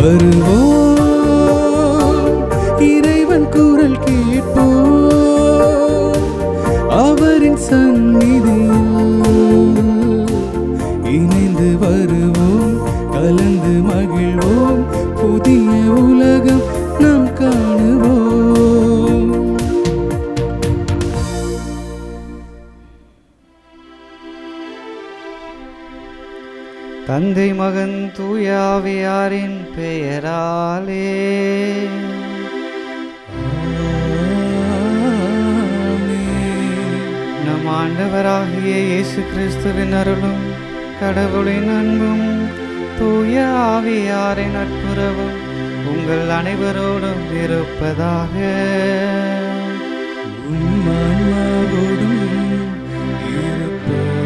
வருவோம் இறைவன் குரல் கேட்போம் அவரின் சந்நிதியில் இணைந்து வருவோம் கலந்து மகிழ்வோம் புதிய உலகம் நாம் காணுவோம் தந்தை மகன் தூயாவியாரின் பெயராலே நம் ஆண்டவராகிய இயேசு கிறிஸ்துவின் அருளும் கடவுளின் அன்பும் தூய ஆவியாரின் நட்புறவும் உங்கள் அனைவரோடும் இருப்பதாக உம்மான்மாவோடும் இருப்பதாக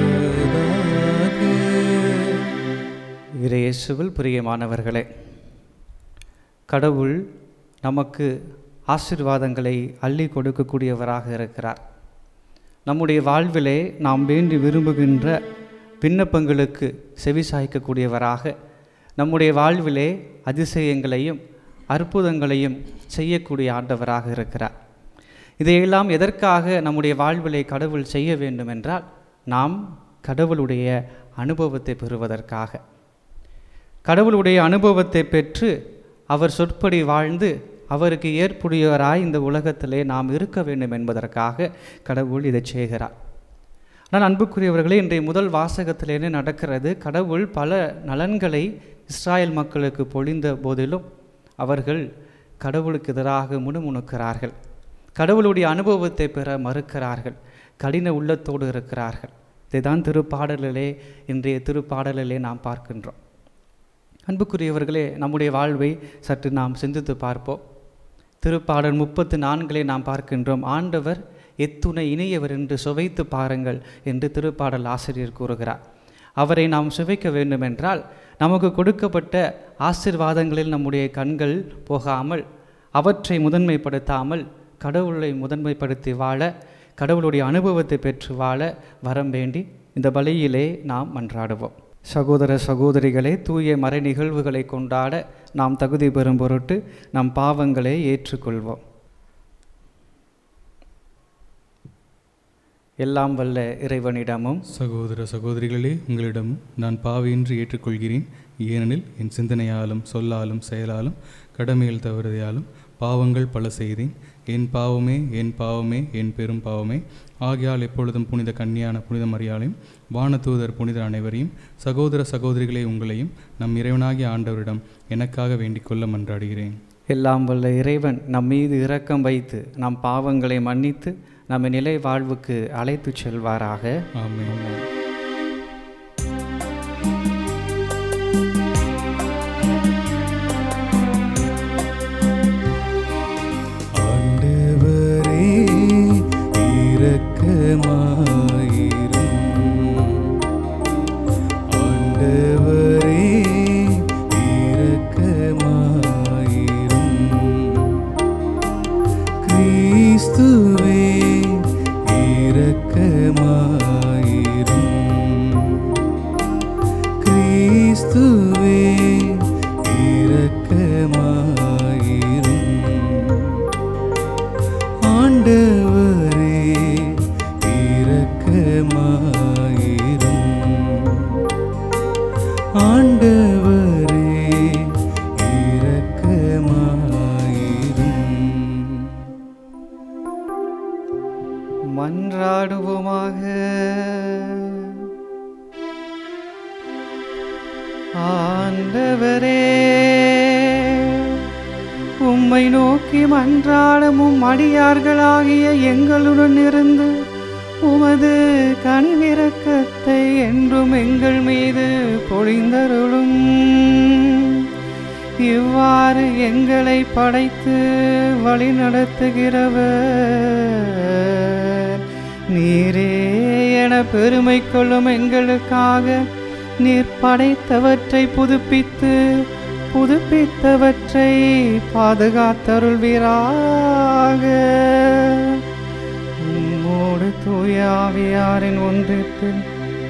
இயேசுவில் பிரியமானவர்களே கடவுள் நமக்கு ஆசீர்வாதங்களை அள்ளி கொடுக்கக்கூடியவராக இருக்கிறார் நம்முடைய வாழ்விலே நாம் வேண்டி விரும்புகின்ற விண்ணப்பங்களுக்கு செவிசாய்க்கக்கூடியவராக நம்முடைய வாழ்விலே அதிசயங்களையும் அற்புதங்களையும் செய்யக்கூடிய ஆண்டவராக இருக்கிறார் இதையெல்லாம் எதற்காக நம்முடைய வாழ்விலே கடவுள் செய்ய வேண்டும் என்றால் நாம் கடவுளுடைய அனுபவத்தை பெறுவதற்காக கடவுளுடைய அனுபவத்தை பெற்று அவர் சொற்படி வாழ்ந்து அவருக்கு ஏற்புடையவராய் இந்த உலகத்திலே நாம் இருக்க வேண்டும் என்பதற்காக கடவுள் இதை செய்கிறார் ஆனால் அன்புக்குரியவர்களே இன்றைய முதல் வாசகத்தில் என்ன நடக்கிறது கடவுள் பல நலன்களை இஸ்ராயல் மக்களுக்கு பொழிந்த போதிலும் அவர்கள் கடவுளுக்கு எதிராக முணுமுணுக்கிறார்கள் கடவுளுடைய அனுபவத்தை பெற மறுக்கிறார்கள் கடின உள்ளத்தோடு இருக்கிறார்கள் இதைதான் திருப்பாடலிலே இன்றைய திருப்பாடலிலே நாம் பார்க்கின்றோம் அன்புக்குரியவர்களே நம்முடைய வாழ்வை சற்று நாம் சிந்தித்து பார்ப்போம் திருப்பாடல் முப்பத்து நான்கிலே நாம் பார்க்கின்றோம் ஆண்டவர் எத்துணை இனியவர் என்று சுவைத்து பாருங்கள் என்று திருப்பாடல் ஆசிரியர் கூறுகிறார் அவரை நாம் சுவைக்க வேண்டுமென்றால் நமக்கு கொடுக்கப்பட்ட ஆசிர்வாதங்களில் நம்முடைய கண்கள் போகாமல் அவற்றை முதன்மைப்படுத்தாமல் கடவுளை முதன்மைப்படுத்தி வாழ கடவுளுடைய அனுபவத்தை பெற்று வாழ வரம் வேண்டி இந்த பலியிலே நாம் மன்றாடுவோம் சகோதர சகோதரிகளே தூய மறை நிகழ்வுகளை கொண்டாட நாம் தகுதி பெறும் பொருட்டு நம் பாவங்களை ஏற்றுக்கொள்வோம் எல்லாம் வல்ல இறைவனிடமும் சகோதர சகோதரிகளே உங்களிடம் நான் பாவையின்றி ஏற்றுக்கொள்கிறேன் ஏனெனில் என் சிந்தனையாலும் சொல்லாலும் செயலாலும் கடமையில் தவறுதையாலும் பாவங்கள் பல செய்தேன் என் பாவமே என் பாவமே என் பெரும் பாவமே ஆகையால் எப்பொழுதும் புனித கன்னியான புனித மரியாளையும் வானதூதர் புனிதர் அனைவரையும் சகோதர சகோதரிகளே உங்களையும் நம் இறைவனாகிய ஆண்டவரிடம் எனக்காக வேண்டிக் கொள்ள மன்றாடுகிறேன் எல்லாம் வல்ல இறைவன் நம் மீது இரக்கம் வைத்து நம் பாவங்களை மன்னித்து நம்மை நிலை வாழ்வுக்கு அழைத்துச் செல்வாராக ஆமென் ஆண்டவரே இரக்கமாயிரும் ஆண்டவரே இரக்கமாயிரும் கிறிஸ்துவே இரக்கமாயிரும் கிறிஸ்துவே இரக்கமாயிரும் ஆண்டவரே இரக்கமாயிரும் ஆண்டவரே இரக்கமாயிரும் மன்றாடுவோமாக ஆண்டவரே உம்மை நோக்கி மன்றாடமும் அடியார்களாகிய எங்களுடன் இருந்து உமது கனிவிரக்கத்தை என்றும் எங்கள் மீது பொழிந்தருளும் இவ்வாறு எங்களை படைத்து வழி நடத்துகிறவர் நீரே என பெருமை கொள்ளும் எங்களுக்காக நீர் படைத்தவற்றை புதுப்பித்து புதுப்பித்தவற்றை பாதுகாத்தருள்வீராக உம்மோடு தூயாவியாரின் ஒன்றிப்பில்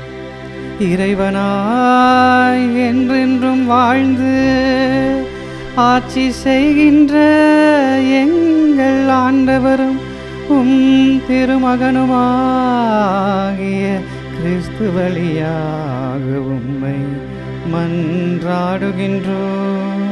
இறைவனாய் என்றென்றும் வாழ்ந்து ஆட்சி செய்கின்ற எங்கள் ஆண்டவரும் உம் திருமகனுமாகிய கிறிஸ்து வழியாக உம்மை மன்றாடுகின்றோம்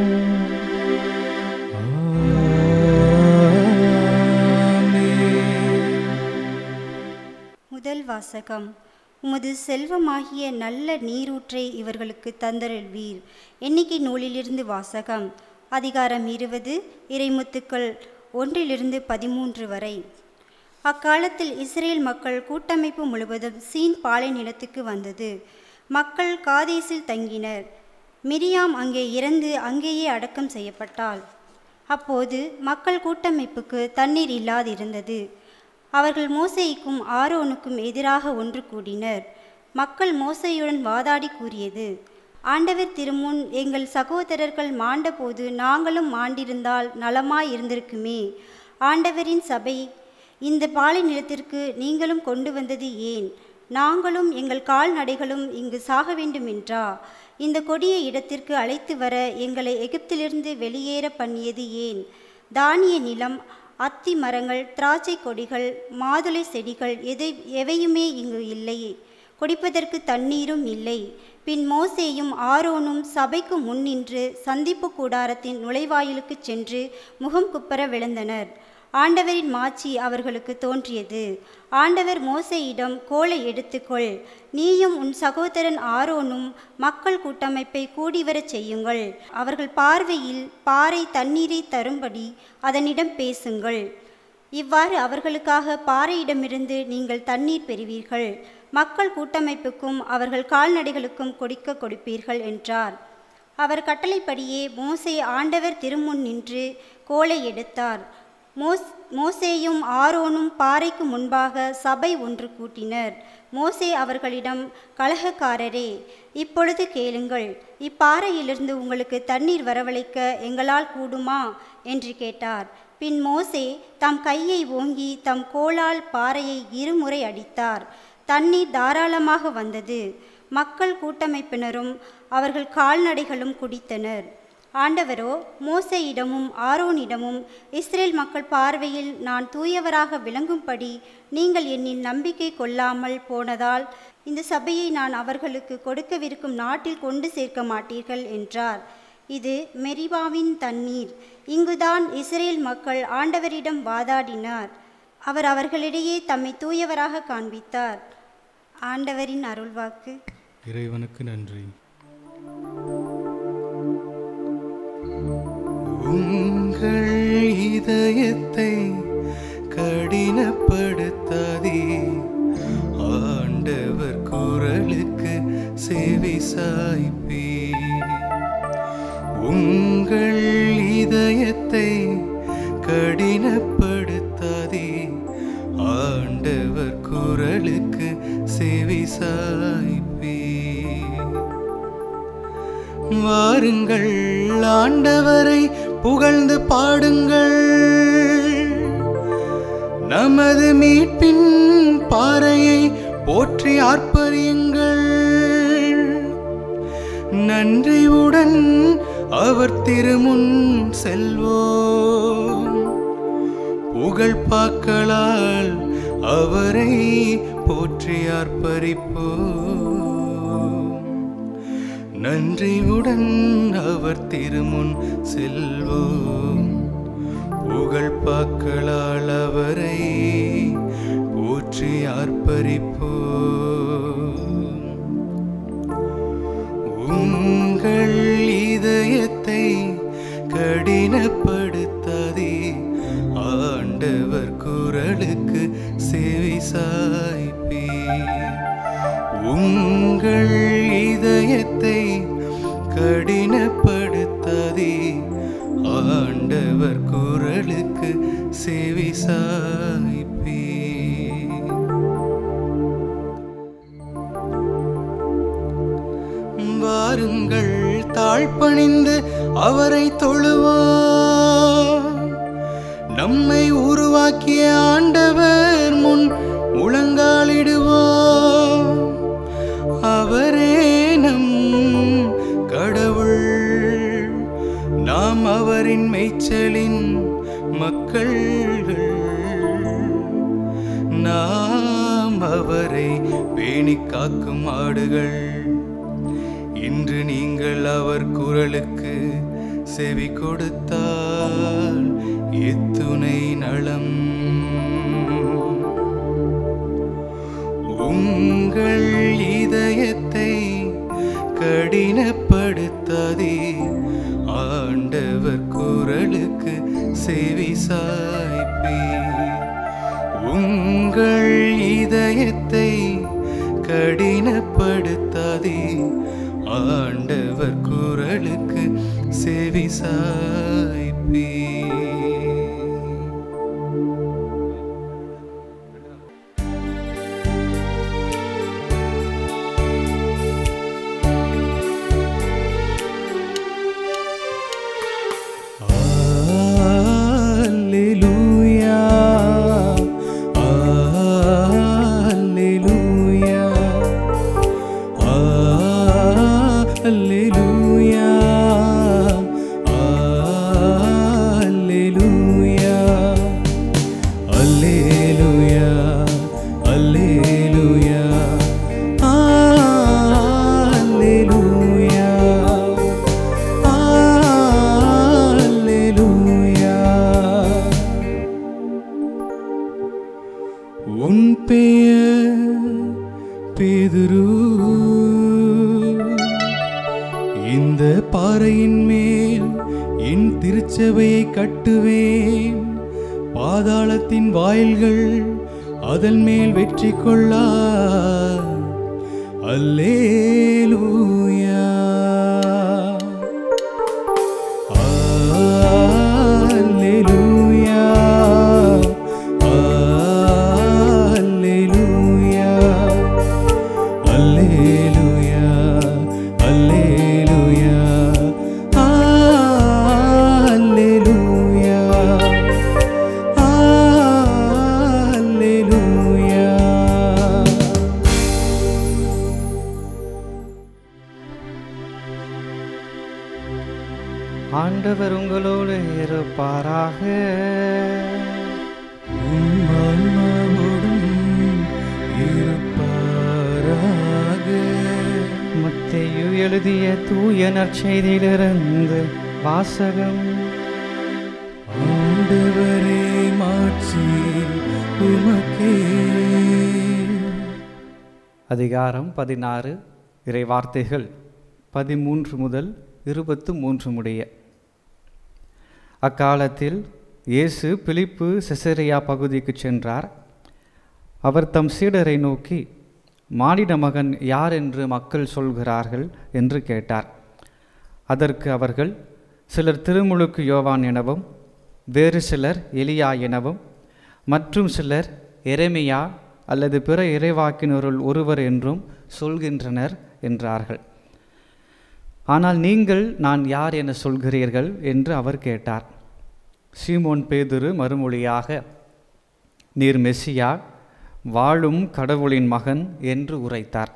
முதல் வாசகம் உமது செல்வமாகிய நல்ல நீரூற்றை இவர்களுக்கு தந்தருள்வீர் எண்ணிக்கை நூலிலிருந்து வாசகம் அதிகாரம் இருபது இறைமுத்துக்கள் ஒன்றிலிருந்து பதிமூன்று வரை அக்காலத்தில் இஸ்ரேல் மக்கள் கூட்டமைப்பு முழுவதும் சீன் பாலை நிலத்துக்கு வந்தது மக்கள் காதேசில் தங்கினர் மிரியாம் அங்கே இறந்து அங்கேயே அடக்கம் செய்யப்பட்டாள் அப்போது மக்கள் கூட்டமைப்புக்கு தண்ணீர் இல்லாதிருந்தது அவர்கள் மோசேய்க்கும் ஆரோனுக்கும் எதிராக ஒன்று கூடினர் மக்கள் மோசையுடன் வாதாடி கூறியது ஆண்டவர் திருமுன் எங்கள் சகோதரர்கள் மாண்டபோது நாங்களும் மாண்டிருந்தால் நலமாய் இருந்திருக்குமே ஆண்டவரின் சபை இந்த பாலை நிலத்திற்கு நீங்களும் கொண்டு வந்தது ஏன் நாங்களும் எங்கள் கால்நடைகளும் இங்கு சாக வேண்டுமென்றா இந்த கொடிய இடத்திற்கு அழைத்து வர எங்களை எகிப்திலிருந்து வெளியேற பண்ணியது ஏன் தானிய நிலம் அத்தி மரங்கள் திராட்சை கொடிகள் மாதுளை செடிகள் எதை எவையுமே இங்கு இல்லையே குடிப்பதற்கு தண்ணீரும் இல்லை பின் மோசேயும் ஆரோனும் சபைக்கு முன்னின்று சந்திப்பு கூடாரத்தின் நுழைவாயிலுக்குச் சென்று முகம் குப்பர விழுந்தனர் ஆண்டவரின் மாட்சி அவர்களுக்கு தோன்றியது ஆண்டவர் மோசேயிடம் கோலை எடுத்துக்கொள் நீயும் உன் சகோதரன் ஆரோனும் மக்கள் கூட்டமைப்பை கூடிவரச் செய்யுங்கள் அவர்கள் பார்வையில் பாறை தண்ணீரை தரும்படி அதனிடம் பேசுங்கள் இவ்வாறு அவர்களுக்காக பாறையிடமிருந்து நீங்கள் தண்ணீர் பெறுவீர்கள் மக்கள் கூட்டமைப்புக்கும் அவர்கள் கால்நடைகளுக்கும் கொடுக்க கொடுப்பீர்கள் என்றார் அவர் கட்டளைப்படியே மோசே ஆண்டவர் திருமுன் நின்று கோலை எடுத்தார் மோஸ் மோசேயும் ஆரோனும் பாறைக்கு முன்பாக சபை ஒன்று கூட்டினர் மோசே அவர்களிடம் கலகக்காரரே இப்பொழுது கேளுங்கள் இப்பாறையிலிருந்து உங்களுக்கு தண்ணீர் வரவழைக்க எங்களால் கூடுமா என்று கேட்டார் பின் மோசே தம் கையை ஓங்கி தம் கோலால் பாறையை இருமுறை அடித்தார் தண்ணீர் தாராளமாக வந்தது மக்கள் கூட்டமைப்பினரும் அவர்கள் கால்நடைகளும் குடித்தனர் ஆண்டவரோ மோசையிடமும் ஆரோனிடமும் இஸ்ரேல் மக்கள் பார்வையில் நான் தூயவராக விளங்கும்படி நீங்கள் என்னில் நம்பிக்கை கொள்ளாமல் போனதால் இந்த சபையை நான் அவர்களுக்கு கொடுக்கவிருக்கும் நாட்டில் கொண்டு சேர்க்க மாட்டீர்கள் என்றார் இது மெரிபாவின் தண்ணீர் இங்குதான் இஸ்ரேல் மக்கள் ஆண்டவரிடம் வாதாடினார் அவர் அவர்களிடையே தம்மை தூயவராக காண்பித்தார் ஆண்டவரின் அருள்வாக்கு இறைவனுக்கு நன்றி உங்கள் இதயத்தை கடினப்படுத்தாதே ஆண்டவர் குரலுக்கு செவி சாய்ப்பே உங்கள் இதயத்தை கடினப்படுத்தாதே ஆண்டவர் குரலுக்கு செவி சாய்ப்பே வாருங்கள் ஆண்டவரை புகழ்ந்து பாடுங்கள் நமது மீட்பின் பாறையை போற்றி ஆர்ப்பரியுங்கள் நன்றியுடன் அவர் திருமுன் செல்வோம் புகழ் பாக்களால் அவரை போற்றி ஆர்ப்பரிப்போம் நன்றியுடன் அவர் திருமுன் செல்வோம் புகழ் பாக்களால் அவரை போற்றி ஆர்ப்பரிப்போம் உங்கள் இதயத்தை கடினப்படுத்தாதே ஆண்டவர் குரலுக்கு செவி சாய்ப்பே உங்கள் இதயத்தை கடினப்படுத்தாதே ஆண்டவர் குரலுக்கு செவி சாய்ப்பே வாருங்கள் தாழ்பணிந்து அவரை தொழுவோம் நம்மை உருவாக்கிய ஆண்டவர் முன் முழங்காலிடுவோம் அவரே நம் கடவுள் நாம் அவரின் மேய்ச்சலின் மக்கள்கள் நாம் அவரை பேணி காக்கும் ஆடுகள் இன்று நீங்கள் அவர் குரலுக்கு செவி கொடுத்தால் எத்துணை நலம் உங்கள் இதயத்தை கடினப்படுத்தாதே ஆண்டவர் குரலுக்கு செவி சாய்ப்பே உங்கள் இதயத்தை கடினப்படுத்தாதே ஆண்டவர் குரலுக்கு செவி சாய்ப்பே Alleluia. Alleluia. Alleluia. Alleluia. Alleluia. Alleluia. Alleluia. அல்லேலூயா உன் பெயர் பேதுரு இந்த பாறையின் மேல் என் திருச்சபையை கட்டுவேன் பாதாளத்தின் வாயில்கள் அதன் மேல் வெற்றி கொள்ளா அல்லேலூயா Alleluia. Alleluia. Alleluia. Alleluia. Alleluia. Alleluia. ஆண்டவர் உங்களோடு இருப்பாராக உம் ஆன்மாவோடும் இருப்பாராக. மத்தேயு எழுதிய தூய நற்செய்தியிலிருந்து வாசகம் ஆண்டவரே மாட்சி உமக்கே அதிகாரம் பதினாறு இறை வார்த்தைகள் பதிமூன்று முதல் இருபத்து மூன்று முடிய அக்காலத்தில் இயேசு பிலிப்பு செசரியா பகுதிக்கு சென்றார் அவர் தம் சீடரை நோக்கி மானிட மகன் யார் என்று மக்கள் சொல்கிறார்கள் என்று கேட்டார் அதற்கு அவர்கள் சிலர் திருமுழுக்கு யோவான் எனவும் வேறு சிலர் எலியா எனவும் மற்றும் சிலர் எரேமியா அல்லது பிற இறைவாக்கினருள் ஒருவர் என்றும் சொல்கின்றனர் என்றார்கள் ஆனால் நீங்கள் நான் யார் என சொல்கிறீர்கள் என்று அவர் கேட்டார் சீமோன் பேதுரு மறுமொழியாக நீர் மெஸ்ஸியா வாழும் கடவுளின் மகன் என்று உரைத்தார்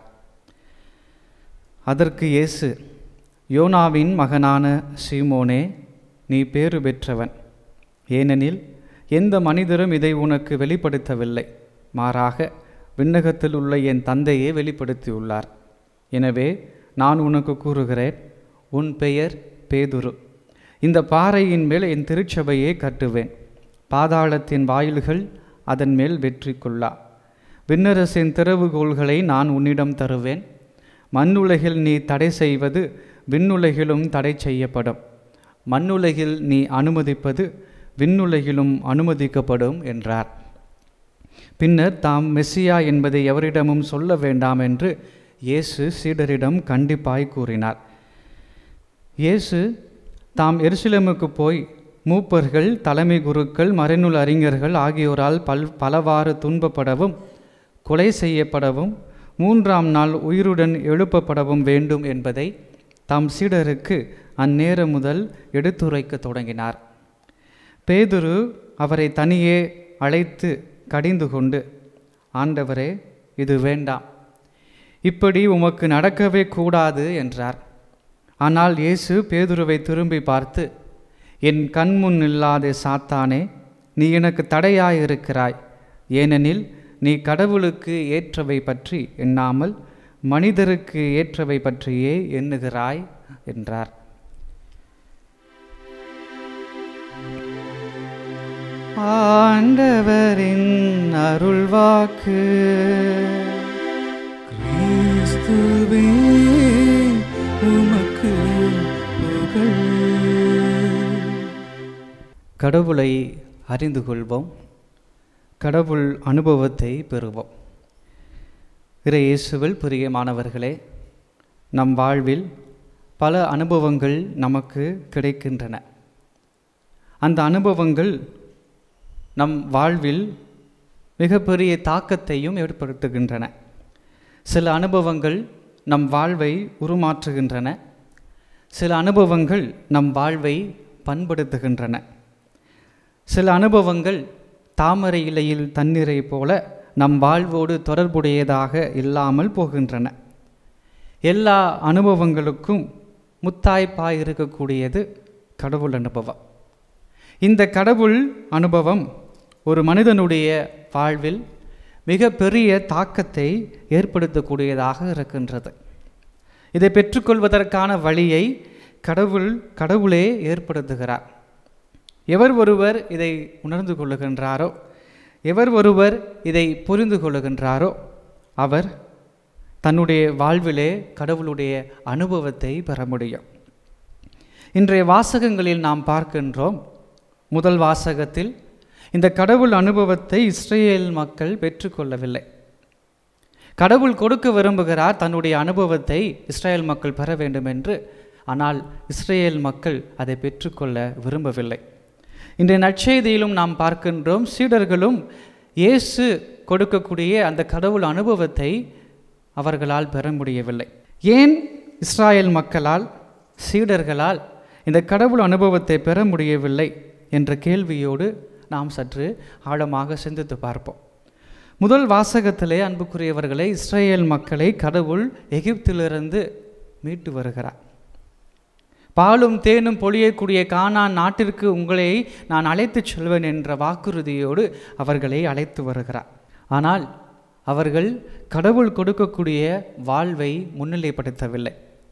அதற்கு இயேசு யோனாவின் மகனான சீமோனே நீ பேறு பெற்றவன் ஏனெனில் எந்த மனிதரும் இதை உனக்கு வெளிப்படுத்தவில்லை மாறாக விண்ணகத்தில் உள்ள என் தந்தையே வெளிப்படுத்தியுள்ளார் எனவே நான் உனக்கு கூறுகிறேன் உன் பெயர் பேதுரு இந்த பாறையின் மேல் என் திருச்சபையை கட்டுவேன் பாதாளத்தின் வாயில்கள் அதன் மேல் வெற்றி கொள்ளா விண்ணரசின் திறவுகோள்களை நான் உன்னிடம் தருவேன் மண்ணுலகில் நீ தடை செய்வது விண்ணுலகிலும் தடை செய்யப்படும் மண்ணுலகில் நீ அனுமதிப்பது விண்ணுலகிலும் அனுமதிக்கப்படும் என்றார் பின்னர் தாம் மெஸ்ஸியா என்பதை எவரிடமும் சொல்ல வேண்டாம் என்று இயேசு சீடரிடம் கண்டிப்பாய் கூறினார் இயேசு தாம் எருசலேமுக்கு போய் மூப்பர்கள் தலைமை குருக்கள் மறைநூல் அறிஞர்கள் ஆகியோரால் பல் பலவாறு துன்பப்படவும் கொலை செய்யப்படவும் மூன்றாம் நாள் உயிருடன் எழுப்பப்படவும் வேண்டும் என்பதை தாம் சீடருக்கு அந்நேரம் முதல் எடுத்துரைக்கத் தொடங்கினார் பேதுரு அவரை தனியே அழைத்து கடிந்து கொண்டு ஆண்டவரே இது வேண்டாம் இப்படி உமக்கு நடக்கவே கூடாது என்றார் ஆனால் இயேசு பேதுருவை திரும்பி பார்த்து என் கண்முன் இல்லாத சாத்தானே நீ எனக்கு தடையாயிருக்கிறாய் ஏனெனில் நீ கடவுளுக்கு ஏற்றவை பற்றி எண்ணாமல் மனிதருக்கு ஏற்றவை பற்றியே எண்ணுகிறாய் என்றார் ஆண்டவரின் அருள்வாக்கு கிறிஸ்துவே உமக்கு புகழ் கடவுளை அறிந்து கொள்வோம் கடவுள் அனுபவத்தை பெறுவோம் இறை இயேசுவில் பிரியமானவர்களே நம் வாழ்வில் பல அனுபவங்கள் நமக்கு கிடைக்கின்றன அந்த அனுபவங்கள் நம் வாழ்வில் மிகப்பெரிய தாக்கத்தையும் ஏற்படுத்துகின்றன சில அனுபவங்கள் நம் வாழ்வை உருமாற்றுகின்றன சில அனுபவங்கள் நம் வாழ்வை பண்படுத்துகின்றன சில அனுபவங்கள் தாமரை இலையில் தண்ணீரை போல நம் வாழ்வோடு தொடர்புடையதாக இல்லாமல் போகின்றன எல்லா அனுபவங்களுக்கும் முத்தாய்ப்பாய் இருக்கக்கூடியது கடவுள் அனுபவம் இந்த கடவுள் அனுபவம் ஒரு மனிதனுடைய வாழ்வில் மிக பெரிய தாக்கத்தை ஏற்படுத்தக்கூடியதாக இருக்கின்றது இதை பெற்றுக்கொள்வதற்கான வழியை கடவுள் கடவுளே ஏற்படுத்துகிறார் எவர் ஒருவர் இதை உணர்ந்து கொள்ளுகின்றாரோ எவர் ஒருவர் இதை புரிந்து கொள்ளுகின்றாரோ அவர் தன்னுடைய வாழ்விலே கடவுளுடைய அனுபவத்தை பெற முடியும் இன்றைய வாசகங்களில் நாம் பார்க்கின்றோம் முதல் வாசகத்தில் இந்த கடவுள் அனுபவத்தை இஸ்ரேல் மக்கள் பெற்றுக்கொள்ளவில்லை கடவுள் கொடுக்க விரும்புகிறார் தன்னுடைய அனுபவத்தை இஸ்ரேல் மக்கள் பெற வேண்டும் என்று ஆனால் இஸ்ரேல் மக்கள் அதை பெற்றுக்கொள்ள விரும்பவில்லை இன்றைய நற்செய்தியிலும் நாம் பார்க்கின்றோம் சீடர்களும் இயேசு கொடுக்கக்கூடிய அந்த கடவுள் அனுபவத்தை அவர்களால் பெற முடியவில்லை ஏன் இஸ்ராயல் மக்களால் சீடர்களால் இந்த கடவுள் அனுபவத்தை பெற முடியவில்லை என்ற கேள்வியோடு நாம் சற்று ஆழமாக சிந்தித்து பார்ப்போம் முதல் வாசகத்திலே அன்புக்குரியவர்களை இஸ்ரேல் மக்களை கடவுள் எகிப்திலிருந்து மீட்டு வருகிறார் பாலும் தேனும் பொழியக்கூடிய கானான் நாட்டிற்கு உங்களை நான் அழைத்துச் செல்வேன் என்ற வாக்குறுதியோடு அவர்களை அழைத்து வருகிறார் ஆனால் அவர்கள் கடவுள் கொடுக்கக்கூடிய வாழ்வை முன்னிலைப்படுத்தவில்லை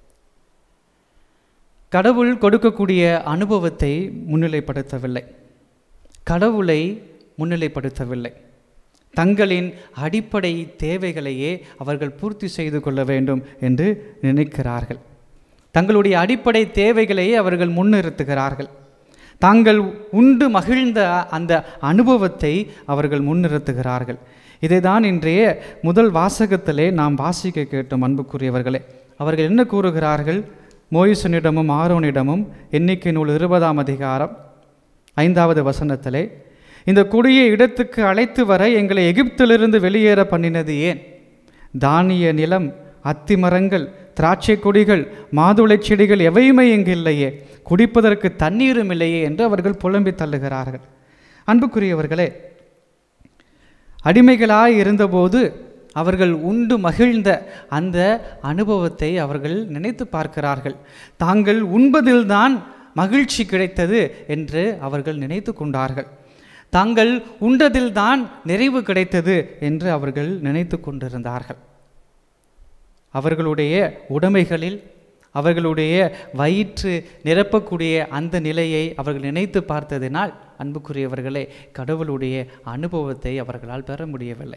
கடவுள் கொடுக்கக்கூடிய அனுபவத்தை முன்னிலைப்படுத்தவில்லை கடவுளை முன்னிலைப்படுத்தவில்லை தங்களின் அடிப்படை தேவைகளையே அவர்கள் பூர்த்தி செய்து கொள்ள வேண்டும் என்று நினைக்கிறார்கள் தங்களுடைய அடிப்படை தேவைகளையே அவர்கள் முன்னிறுத்துகிறார்கள் தாங்கள் உண்டு மகிழ்ந்த அந்த அனுபவத்தை அவர்கள் முன்னிறுத்துகிறார்கள் இதைதான் இன்றைய முதல் வாசகத்திலே நாம் வாசிக்க கேட்டோம் அன்புக்குரியவர்களே அவர்கள் என்ன கூறுகிறார்கள் மோயிசனிடமும் ஆரோனிடமும் எண்ணிக்கை நூல் இருபதாம் அதிகாரம் ஐந்தாவது வசனத்திலே இந்த கொடிய இடத்துக்கு அழைத்து வர எங்களை எகிப்திலிருந்து வெளியேற பண்ணினது ஏன் தானிய நிலம் அத்திமரங்கள் திராட்சை கொடிகள் மாதுளைச் செடிகள் எவையுமே இங்கு இல்லையே குடிப்பதற்கு தண்ணீரும் இல்லையே என்று அவர்கள் புலம்பி தள்ளுகிறார்கள் அன்புக்குரியவர்களே அடிமைகளாய் இருந்தபோது அவர்கள் உண்டு மகிழ்ந்த அந்த அனுபவத்தை அவர்கள் நினைத்து பார்க்கிறார்கள் தாங்கள் உண்பதில்தான் மகிழ்ச்சி கிடைத்தது என்று அவர்கள் நினைத்து கொண்டார்கள் தாங்கள் உண்டதில்தான் நிறைவு கிடைத்தது என்று அவர்கள் நினைத்து கொண்டிருந்தார்கள் அவர்களுடைய உடைமைகளில் அவர்களுடைய வயிற்று நிரப்பக்கூடிய அந்த நிலையை அவர்கள் நினைத்து பார்த்ததினால் அன்புக்குரியவர்களே கடவுளுடைய அனுபவத்தை அவர்களால் பெற முடியவில்லை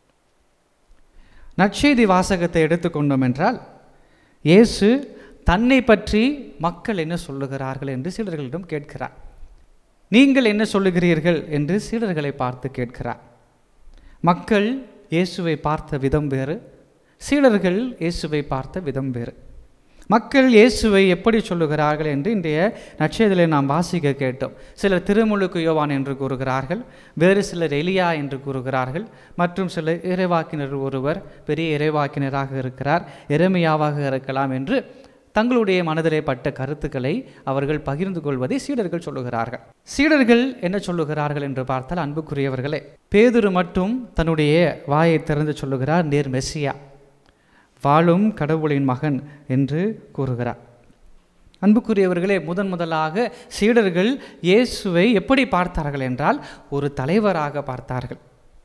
நற்செய்தி வாசகத்தை எடுத்துக்கொண்டோம் என்றால் இயேசு தன்னை பற்றி மக்கள் என்ன சொல்லுகிறார்கள் என்று சீடர்களிடம் கேட்கிறார் நீங்கள் என்ன சொல்லுகிறீர்கள் என்று சீடர்களை பார்த்து கேட்கிறார் மக்கள் இயேசுவை பார்த்த விதம் வேறு சீடர்கள் இயேசுவை பார்த்த விதம் வேறு மக்கள் இயேசுவை எப்படி சொல்லுகிறார்கள் என்று இன்றைய நட்சத்திரத்திலே நாம் வாசிக்க கேட்டோம் சிலர் திருமுழுக்கு யோவான் என்று கூறுகிறார்கள் வேறு சிலர் எலியா என்று கூறுகிறார்கள் மற்றும் சில இறைவாக்கினர் ஒருவர் பெரிய இறைவாக்கினராக இருக்கிறார் எரமையாவாக இருக்கலாம் என்று தங்களுடைய மனதிலே பட்ட கருத்துக்களை அவர்கள் பகிர்ந்து கொள்வதை சீடர்கள் சொல்லுகிறார்கள் சீடர்கள் என்ன சொல்லுகிறார்கள் என்று பார்த்தால் அன்புக்குரியவர்களே பேதுரு மட்டும் தன்னுடைய வாயை திறந்து சொல்லுகிறார் நேர் மெஸ்ஸியா வாழும் கடவுளின் மகன் என்று கூறுகிறார் அன்புக்குரியவர்களே முதன் முதலாக சீடர்கள் இயேசுவை எப்படி பார்த்தார்கள் என்றால் ஒரு தலைவராக பார்த்தார்கள்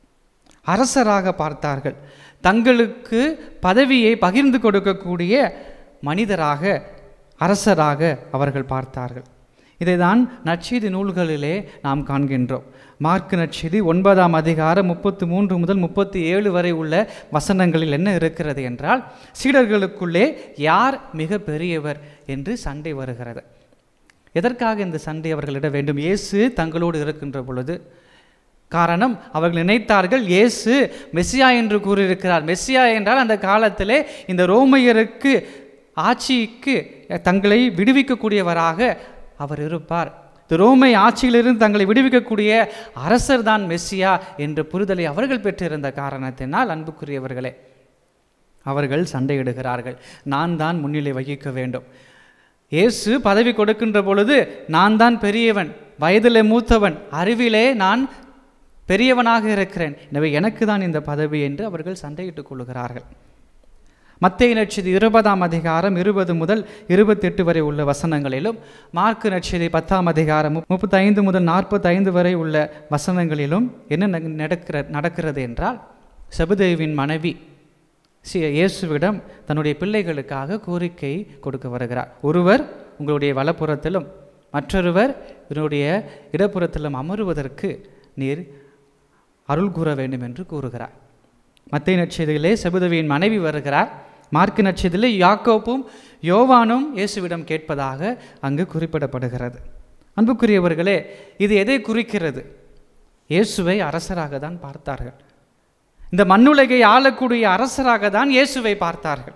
அரசராக பார்த்தார்கள் தங்களுக்கு பதவியை பகிர்ந்து கொடுக்கக்கூடிய மனிதராக அரசராக அவர்கள் பார்த்தார்கள் இதைதான் நற்செய்தி நூல்களிலே நாம் காண்கின்றோம் மார்க்கு நற்செய்தி ஒன்பதாம் அதிகாரம் முப்பத்து மூன்று முதல் முப்பத்தி ஏழு வரை உள்ள வசனங்களில் என்ன இருக்கிறது என்றால் சீடர்களுக்குள்ளே யார் மிக பெரியவர் என்று சண்டை வருகிறது எதற்காக இந்த சண்டை அவர்களிட வேண்டும் இயேசு தங்களோடு இருக்கின்ற பொழுது காரணம் அவர்கள் நினைத்தார்கள் இயேசு மெஸ்ஸியா என்று கூறியிருக்கிறார் மெஸ்ஸியா என்றால் அந்த காலத்திலே இந்த ரோமையருக்கு ஆட்சிக்கு தங்களை விடுவிக்கக்கூடியவராக அவர் இருப்பார் இந்த ரோமை ஆட்சியிலிருந்து தங்களை விடுவிக்கக்கூடிய அரசர் தான் மெஸ்ஸியா என்ற புரிதலை அவர்கள் பெற்றிருந்த காரணத்தினால் அன்புக்குரியவர்களே அவர்கள் சண்டையிடுகிறார்கள் நான் தான் முன்னிலை வகிக்க வேண்டும் இயேசு பதவி கொடுக்கின்ற பொழுது நான் தான் பெரியவன் வயதிலே மூத்தவன் அறிவிலே நான் பெரியவனாக இருக்கிறேன் எனவே எனக்கு தான் இந்த பதவி என்று அவர்கள் சண்டையிட்டுக் கொள்கிறார்கள் மத்திய நட்சதி இருபதாம் அதிகாரம் இருபது முதல் இருபத்தெட்டு வரை உள்ள வசனங்களிலும் மார்க்கு நட்சதி பத்தாம் அதிகாரம் முப்பத்தைந்து முதல் நாற்பத்தைந்து வரை உள்ள வசனங்களிலும் என்ன ந- நடக்கிற நடக்கிறது என்றால் செபுதேவின் மனைவி சி இயேசுவிடம் தன்னுடைய பிள்ளைகளுக்காக கோரிக்கை கொடுக்க வருகிறார் ஒருவர் உங்களுடைய வலப்புறத்திலும் மற்றொருவர் என்னுடைய இடப்புறத்திலும் அமருவதற்கு நீர் அருள் கூற வேண்டும் என்று கூறுகிறார் மத்திய நட்சத்திலே செபுதவியின் மனைவி வருகிறார் மார்க்கு நட்சத்திலே யாக்கோப்பும் யோவானும் இயேசுவிடம் கேட்பதாக அங்கு குறிப்பிடப்படுகிறது அன்புக்குரியவர்களே இது எதை குறிக்கிறது இயேசுவை அரசராக தான் பார்த்தார்கள் இந்த மண்ணுலகை ஆளக்கூடிய அரசராக தான் இயேசுவை பார்த்தார்கள்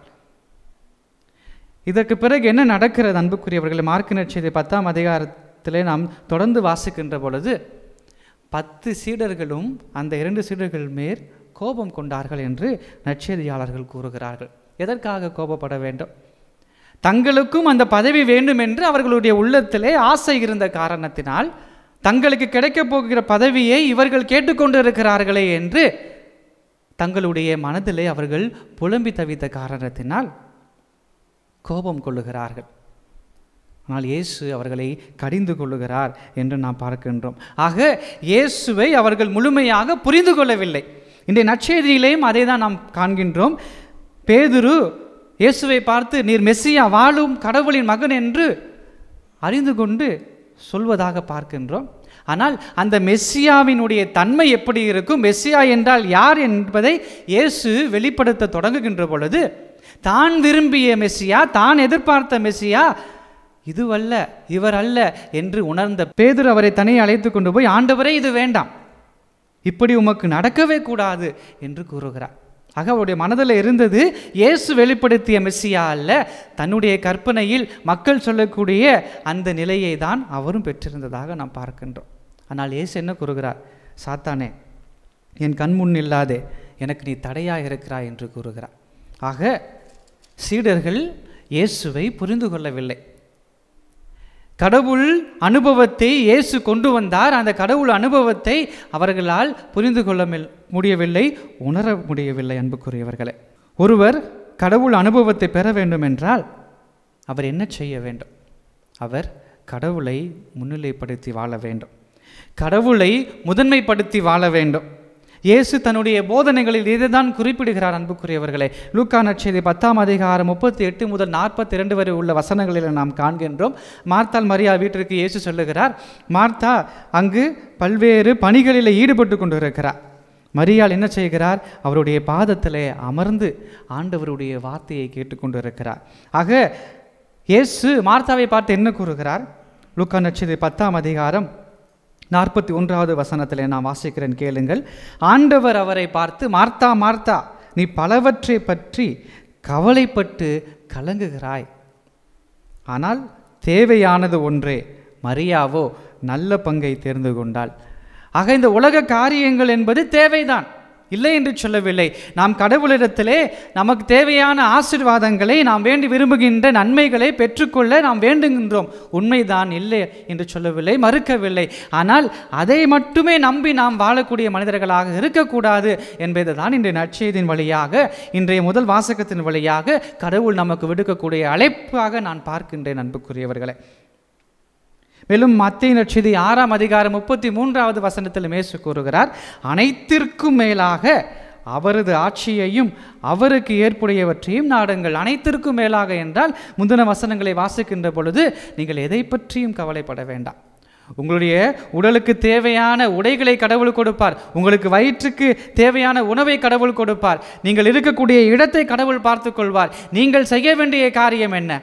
இதற்கு பிறகு என்ன நடக்கிறது அன்புக்குரியவர்களே மார்க்கு நட்சத்திர பத்தாம் அதிகாரத்திலே நாம் தொடர்ந்து வாசிக்கின்ற பொழுது பத்து சீடர்களும் அந்த இரண்டு சீடர்கள் மேல் கோபம் கொண்டார்கள் என்று நற்செய்தியாளர்கள் கூறுகிறார்கள் எதற்காக கோபப்பட வேண்டும் தங்களுக்கும் அந்த பதவி வேண்டும் என்று அவர்களுடைய உள்ளத்திலே ஆசை இருந்த காரணத்தினால் தங்களுக்கு கிடைக்கப் போகிற பதவியை இவர்கள் கேட்டுக்கொண்டு இருக்கிறார்களே என்று தங்களுடைய மனதிலே அவர்கள் புலம்பி தவித்த காரணத்தினால் கோபம் கொள்ளுகிறார்கள் ஆனால் இயேசு அவர்களை கடிந்து கொள்ளுகிறார் என்று நாம் பார்க்கின்றோம் ஆக இயேசுவை அவர்கள் முழுமையாக புரிந்து கொள்ளவில்லை இன்றைய நற்செய்தியிலேயும் அதை தான் நாம் காண்கின்றோம் பேதுரு இயேசுவை பார்த்து நீர் மெஸ்ஸியா வாழும் கடவுளின் மகன் என்று அறிந்து கொண்டு சொல்வதாக பார்க்கின்றோம் ஆனால் அந்த மெஸ்ஸியாவினுடைய தன்மை எப்படி இருக்கும் மெஸ்ஸியா என்றால் யார் என்பதை இயேசு வெளிப்படுத்த தொடங்குகின்ற பொழுது தான் விரும்பிய மெஸ்ஸியா தான் எதிர்பார்த்த மெஸ்ஸியா இதுவல்ல இவர் அல்ல என்று உணர்ந்த பேதுரு அவரை தனியே அழைத்து கொண்டு போய் ஆண்டவரே இது வேண்டாம் இப்படி உமக்கு நடக்கவே கூடாது என்று கூறுகிறார் ஆக அவருடைய மனதில் இருந்தது இயேசு வெளிப்படுத்திய மெஸ்ஸியா அல்ல தன்னுடைய கற்பனையில் மக்கள் சொல்லக்கூடிய அந்த நிலையை தான் அவரும் பெற்றிருந்ததாக நாம் பார்க்கின்றோம் ஆனால் இயேசு என்ன கூறுகிறார் சாத்தானே என் கண் முன் இல்லாதே எனக்கு நீ தடையாக இருக்கிறாய் என்று கூறுகிறார் ஆக சீடர்கள் இயேசுவை புரிந்து கொள்ளவில்லை கடவுள் அனுபவத்தை இயேசு கொண்டு வந்தார் அந்த கடவுள் அனுபவத்தை அவர்களால் புரிந்து கொள்ள மில்- முடியவில்லை உணர முடியவில்லை அன்புக்குரியவர்களே ஒருவர் கடவுள் அனுபவத்தை பெற வேண்டும் என்றால் அவர் என்ன செய்ய வேண்டும் அவர் கடவுளை முன்னிலைப்படுத்தி வாழ வேண்டும் கடவுளை முதன்மைப்படுத்தி வாழ வேண்டும் இயேசு தன்னுடைய போதனைகளில் இதைதான் குறிப்பிடுகிறார் அன்புக்குரியவர்களே லூக்கா நற்செய்தி பத்தாம் அதிகாரம் முப்பத்தி எட்டு முதல் நாற்பத்தி இரண்டு வரை உள்ள வசனங்களில் நாம் காண்கின்றோம் மார்த்தாள் மரியா வீட்டிற்கு இயேசு சொல்லுகிறார் மார்த்தா அங்கு பல்வேறு பணிகளில் ஈடுபட்டு கொண்டிருக்கிறார் மரியாள் என்ன செய்கிறார் அவருடைய பாதத்திலே அமர்ந்து ஆண்டவருடைய வார்த்தையை கேட்டுக்கொண்டு இருக்கிறார் ஆக இயேசு மார்த்தாவை பார்த்து என்ன கூறுகிறார் லூக்கா நட்சத்திர பத்தாம் அதிகாரம் நாற்பத்தி ஒன்றாவது வசனத்தில் நான் வாசிக்கிறேன் கேளுங்கள் ஆண்டவர் அவரை பார்த்து மார்த்தா மார்த்தா நீ பலவற்றை பற்றி கவலைப்பட்டு கலங்குகிறாய் ஆனால் தேவையானது ஒன்றே மரியாவோ நல்ல பங்கை தேர்ந்து கொண்டாள் ஆக இந்த உலக காரியங்கள் என்பது தேவைதான் இல்லை என்று சொல்லவில்லை நாம் கடவுளிடத்திலே நமக்கு தேவையான ஆசீர்வாதங்களை நாம் வேண்டி விரும்புகின்ற நன்மைகளை பெற்றுக்கொள்ள நாம் வேண்டுகின்றோம் உண்மைதான் இல்லை என்று சொல்லவில்லை மறுக்கவில்லை ஆனால் அதை மட்டுமே நம்பி நாம் வாழக்கூடிய மனிதர்களாக இருக்கக்கூடாது என்பதை தான் இன்றைய நற்செய்தியின் வழியாக இன்றைய முதல் வாசகத்தின் வழியாக கடவுள் நமக்கு விடுக்கக்கூடிய அழைப்பாக நான் பார்க்கின்றேன் அன்புக்குரியவர்களை மேலும் மத்திய நட்சதி ஆறாம் அதிகாரம் முப்பத்தி மூன்றாவது வசனத்தில் மேசு கூறுகிறார் அனைத்திற்கும் மேலாக அவரது ஆட்சியையும் அவருக்கு ஏற்புடையவற்றையும் நாடுங்கள் அனைத்திற்கும் மேலாக என்றால் முந்தின வசனங்களை வாசிக்கின்ற பொழுது நீங்கள் எதை பற்றியும் கவலைப்பட வேண்டாம் உங்களுடைய உடலுக்கு தேவையான உடைகளை கடவுள் கொடுப்பார் உங்களுக்கு வயிற்றுக்கு தேவையான உணவை கடவுள் கொடுப்பார் நீங்கள் இருக்கக்கூடிய இடத்தை கடவுள் பார்த்துக் கொள்வார் நீங்கள் செய்ய வேண்டிய காரியம் என்ன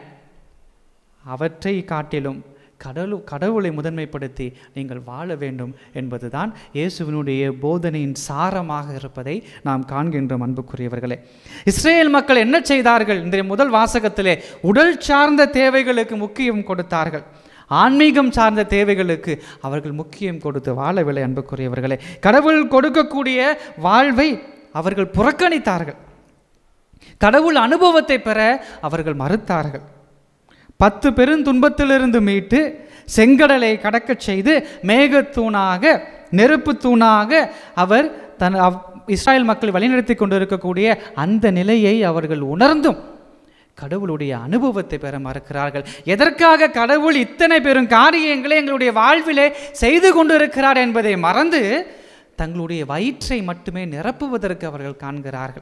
அவற்றை காட்டிலும் கடவுள் கடவுளை முதன்மைப்படுத்தி நீங்கள் வாழ வேண்டும் என்பதுதான் இயேசுவினுடைய போதனையின் சாரமாக இருப்பதை நாம் காண்கின்றோம் அன்புக்குரியவர்களே இஸ்ரேல் மக்கள் என்ன செய்தார்கள் இன்றைய முதல் வாசகத்திலே உடல் சார்ந்த தேவைகளுக்கு முக்கியம் கொடுத்தார்கள் ஆன்மீகம் சார்ந்த தேவைகளுக்கு அவர்கள் முக்கியம் கொடுத்து வாழவில்லை அன்புக்குரியவர்களே கடவுள் கொடுக்கக்கூடிய வாழ்வை அவர்கள் புறக்கணித்தார்கள் கடவுள் அனுபவத்தை பெற அவர்கள் மறுத்தார்கள் பத்து பெருந்துன்பத்திலிருந்து மீட்டு செங்கடலை கடக்கச் செய்து மேகத்தூணாக நெருப்பு தூணாக அவர் தன் அவ்- இஸ்ராயேல் மக்கள் வழிநடத்தி கொண்டிருக்கக்கூடிய அந்த நிலையை அவர்கள் உணர்ந்தும் கடவுளுடைய அனுபவத்தை பெற மறுக்கிறார்கள் எதற்காக கடவுள் இத்தனை பெரும் காரியங்களை எங்களுடைய வாழ்விலே செய்து கொண்டிருக்கிறார் என்பதை மறந்து தங்களுடைய வயிற்றை மட்டுமே நிரப்புவதற்கு அவர்கள் காண்கிறார்கள்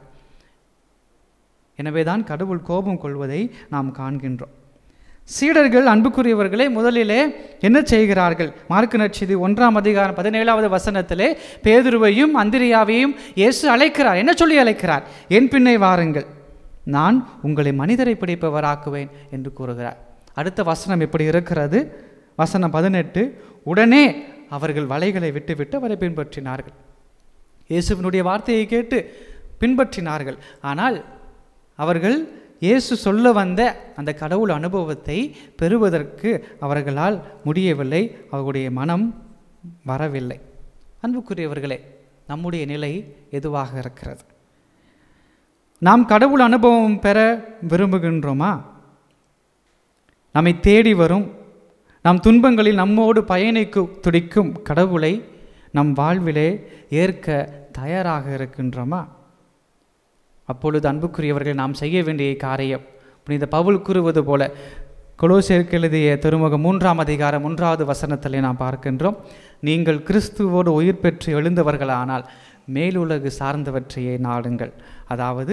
எனவேதான் கடவுள் கோபம் கொள்வதை நாம் காண்கின்றோம் சீடர்கள் அன்புக்குரியவர்களே முதலிலே என்ன செய்கிறார்கள் மார்க்கு நற்செய்தி ஒன்றாம் அதிகாரம் பதினேழாவது வசனத்திலே பேதுருவையும் அந்திரியாவையும் இயேசு அழைக்கிறார் என்ன சொல்லி அழைக்கிறார் என் பின்னே வாருங்கள் நான் உங்களை மனிதரை பிடிப்பவராக்குவேன் என்று கூறுகிறார் அடுத்த வசனம் எப்படி இருக்கிறது வசனம் பதினெட்டு உடனே அவர்கள் வலைகளை விட்டுவிட்டு அவரை பின்பற்றினார்கள் இயேசுவினுடைய வார்த்தையை கேட்டு பின்பற்றினார்கள் ஆனால் அவர்கள் இயேசு சொல்ல வந்த அந்த கடவுள் அனுபவத்தை பெறுவதற்கு அவர்களால் முடியவில்லை அவர்களுடைய மனம் வரவில்லை அன்புக்குரியவர்களே நம்முடைய நிலை எதுவாக இருக்கிறது நாம் கடவுள் அனுபவம் பெற விரும்புகின்றோமா நம்மை தேடி வரும் நம் துன்பங்களில் நம்மோடு பயணிக்கு துடிக்கும் கடவுளை நம் வாழ்விலே ஏற்க தயாராக இருக்கின்றோமா அப்பொழுது அன்புக்குரியவர்கள் நாம் செய்ய வேண்டிய காரியம் புனித பவுல் கூறுவது போல கொலோசியருக்கு எழுதிய திருமுக மூன்றாம் அதிகாரம் மூன்றாவது வசனத்திலே நாம் பார்க்கின்றோம் நீங்கள் கிறிஸ்துவோடு உயிர் பெற்று எழுந்தவர்களானால் மேலுலகு சார்ந்தவற்றையே நாடுங்கள் அதாவது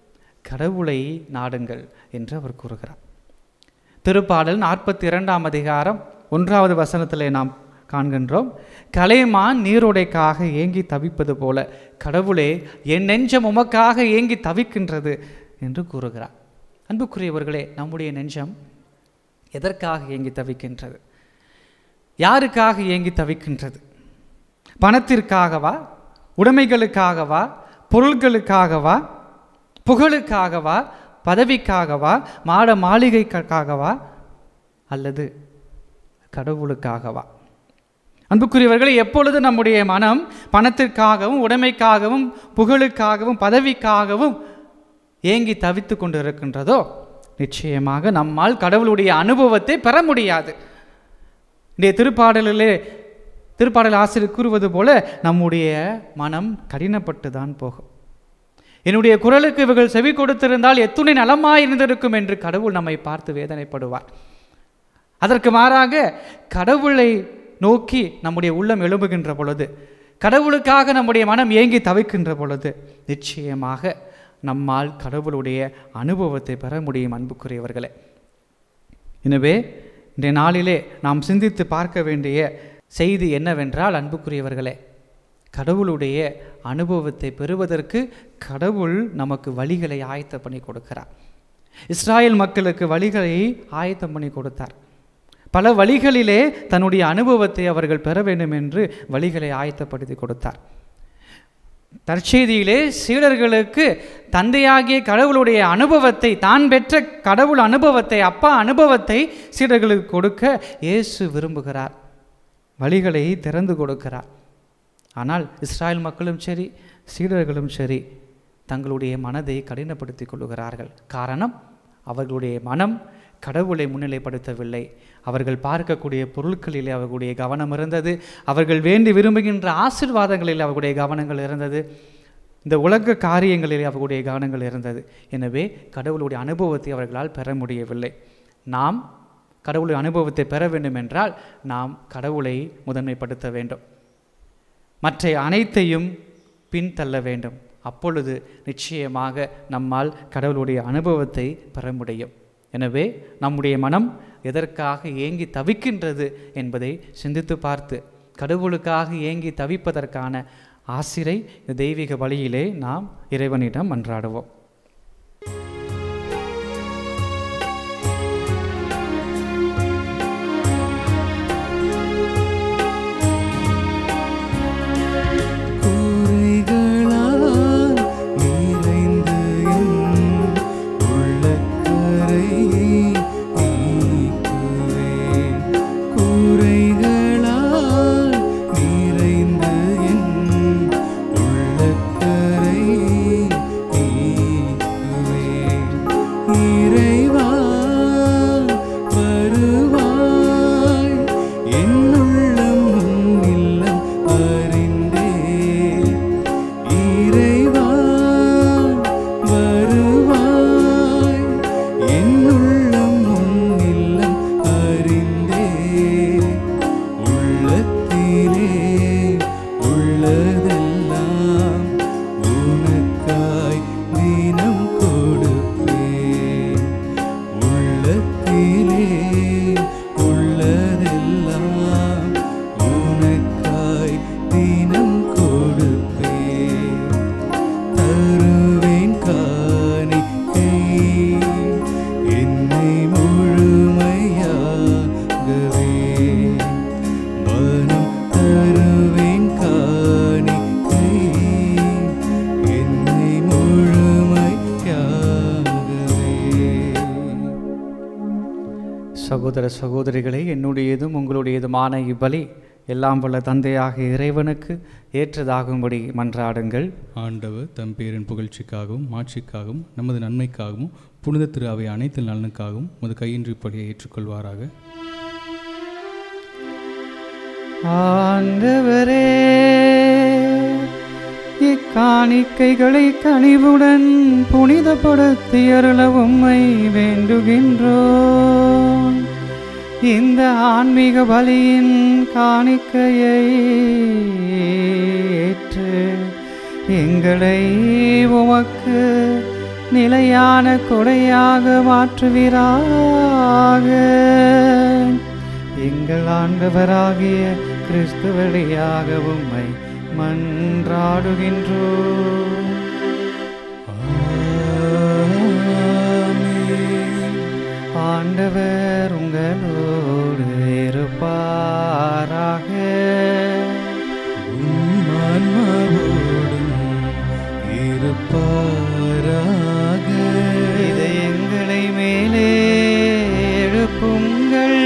கடவுளை நாடுங்கள் என்று அவர் கூறுகிறார் திருப்பாடல் நாற்பத்தி இரண்டாம் அதிகாரம் ஒன்றாவது வசனத்திலே நாம் காண்கின்றோம் கலைமான் நீரோடைக்காக ஏங்கி தவிப்பது போல கடவுளே என் நெஞ்சம் உமக்காக ஏங்கி தவிக்கின்றது என்று கூறுகிறார் அன்புக்குரியவர்களே நம்முடைய நெஞ்சம் எதற்காக ஏங்கி தவிக்கின்றது யாருக்காக ஏங்கி தவிக்கின்றது பணத்திற்காகவா உடைமைகளுக்காகவா பொருள்களுக்காகவா புகழுக்காகவா பதவிக்காகவா மாட மாளிகைக்காகவா அல்லது கடவுளுக்காகவா அன்புக்குரியவர்களே எப்பொழுது நம்முடைய மனம் பணத்திற்காகவும் உடைமைக்காகவும் புகழுக்காகவும் பதவிக்காகவும் ஏங்கி தவித்து கொண்டு இருக்கின்றதோ நிச்சயமாக நம்மால் கடவுளுடைய அனுபவத்தை பெற முடியாது இன்றைய திருப்பாடலிலே திருப்பாடல் ஆசிரியர் கூறுவது போல நம்முடைய மனம் கடினப்பட்டு தான் போகும் என்னுடைய குரலுக்கு இவர்கள் செவி கொடுத்திருந்தால் எத்துணை நலமாய் இருந்திருக்கும் என்று கடவுள் நம்மை பார்த்து வேதனைப்படுவார் அதற்கு மாறாக கடவுளை நோக்கி நம்முடைய உள்ளம் எழும்புகின்ற பொழுது கடவுளுக்காக நம்முடைய மனம் ஏங்கி தவிக்கின்ற பொழுது நிச்சயமாக நம்மால் கடவுளுடைய அனுபவத்தை பெற முடியும் அன்புக்குரியவர்களே எனவே இன்றைய நாளிலே நாம் சிந்தித்து பார்க்க வேண்டிய செய்தி என்னவென்றால் அன்புக்குரியவர்களே கடவுளுடைய அனுபவத்தை பெறுவதற்கு கடவுள் நமக்கு வழிகளை ஆயத்தம் பண்ணி கொடுக்கிறார் இஸ்ராயேல் மக்களுக்கு வழிகளை ஆயத்தம் பண்ணி கொடுத்தார் பல வழிகளிலே தன்னுடைய அனுபவத்தை அவர்கள் பெற வேண்டும் என்று வழிகளை ஆயத்தப்படுத்தி கொடுத்தார் தற்செய்தியிலே சீடர்களுக்கு தந்தையாகிய கடவுளுடைய அனுபவத்தை தான் பெற்ற கடவுள் அனுபவத்தை அப்பா அனுபவத்தை சீடர்களுக்கு கொடுக்க இயேசு விரும்புகிறார் வழிகளை திறந்து கொடுக்கிறார் ஆனால் இஸ்ராயல் மக்களும் சரி சீடர்களும் சரி தங்களுடைய மனதை கடினப்படுத்திக் கொள்ளுகிறார்கள் காரணம் அவர்களுடைய மனம் கடவுளை முன்னிலைப்படுத்தவில்லை அவர்கள் பார்க்கக்கூடிய பொருட்களிலே அவர்களுடைய கவனம் இருந்தது அவர்கள் வேண்டி விரும்புகின்ற ஆசிர்வாதங்களில் அவர்களுடைய கவனங்கள் இருந்தது இந்த உலக காரியங்களிலே அவர்களுடைய கவனங்கள் இருந்தது எனவே கடவுளுடைய அனுபவத்தை அவர்களால் பெற முடியவில்லை நாம் கடவுளுடைய அனுபவத்தை பெற வேண்டும் என்றால் நாம் கடவுளை முதன்மைப்படுத்த வேண்டும் மற்ற அனைத்தையும் பின்தள்ள வேண்டும் அப்பொழுது நிச்சயமாக நம்மால் கடவுளுடைய அனுபவத்தை பெற முடியும் எனவே நம்முடைய மனம் எதற்காக ஏங்கி தவிக்கின்றது என்பதை சிந்தித்து பார்த்து கடவுளுக்காக ஏங்கி தவிப்பதற்கான ஆசிரை இந்த தெய்வீக வழியிலே நாம் இறைவனிடம் மன்றாடுவோம் கூரைகளால் நிறைந்த என் உள்ளக்கரை நீக்குவேன். கூரைகளால் நிறைந்த என் உள்ளக்கரை நீக்குவேன். இறைவா வருவாய் என்னுள்ளம் உன் இல்லம் அறிந்தேன் இறைவா வருவாய் என்னுள்ளம் உன் இல்லம் அறிந்தேன் உள்ளத்திலே உள்ளதெல்லாம் உனக்காய் தினம் கொடுப்பேன் உள்ளத்திலே உள்ளதெல்லாம் உனக்காய் தினம் கொடுப்பேன் தருவேன் காணிக்கை என்னை முழுமையாகவே மனம் தருவேன் காணிக்கை என்னை முழுமையாகவே சகோதர சகோதரிகளே என்னுடையதும் உங்களுடையதுமான இவ்வழி எல்லாம் வல்ல தந்தையாக இறைவனுக்கு ஏற்றதாகும்படி மன்றாடுங்கள் ஆண்டவர் தம் பேரின் புகழ்ச்சிக்காகவும் மாட்சிக்காகவும் நமது நன்மைக்காகவும் புனித திரு அவை அனைத்து நலனுக்காகவும் உமது கையின்றி பலியை ஏற்றுக்கொள்வாராக ஆண்டவரே இக்காணிக்கைகளை கனிவுடன் புனிதப்படுத்தி அருள உம்மை வேண்டுகின்றோம் இந்த ஆன்மீக பலியின் காணிக்கையை ஏற்று எங்களை உமக்கு நிலையான கொடையாக மாற்றுவீராக எங்கள் ஆண்டவராகிய கிறிஸ்து வழியாக உம்மை மன்றாடுகின்றோம் ஆண்டவர் உங்களோடு இருப்பாராக ஆன்மாவோடும் இருப்பாராக இதை எங்களை மேலே எழுப்புங்கள்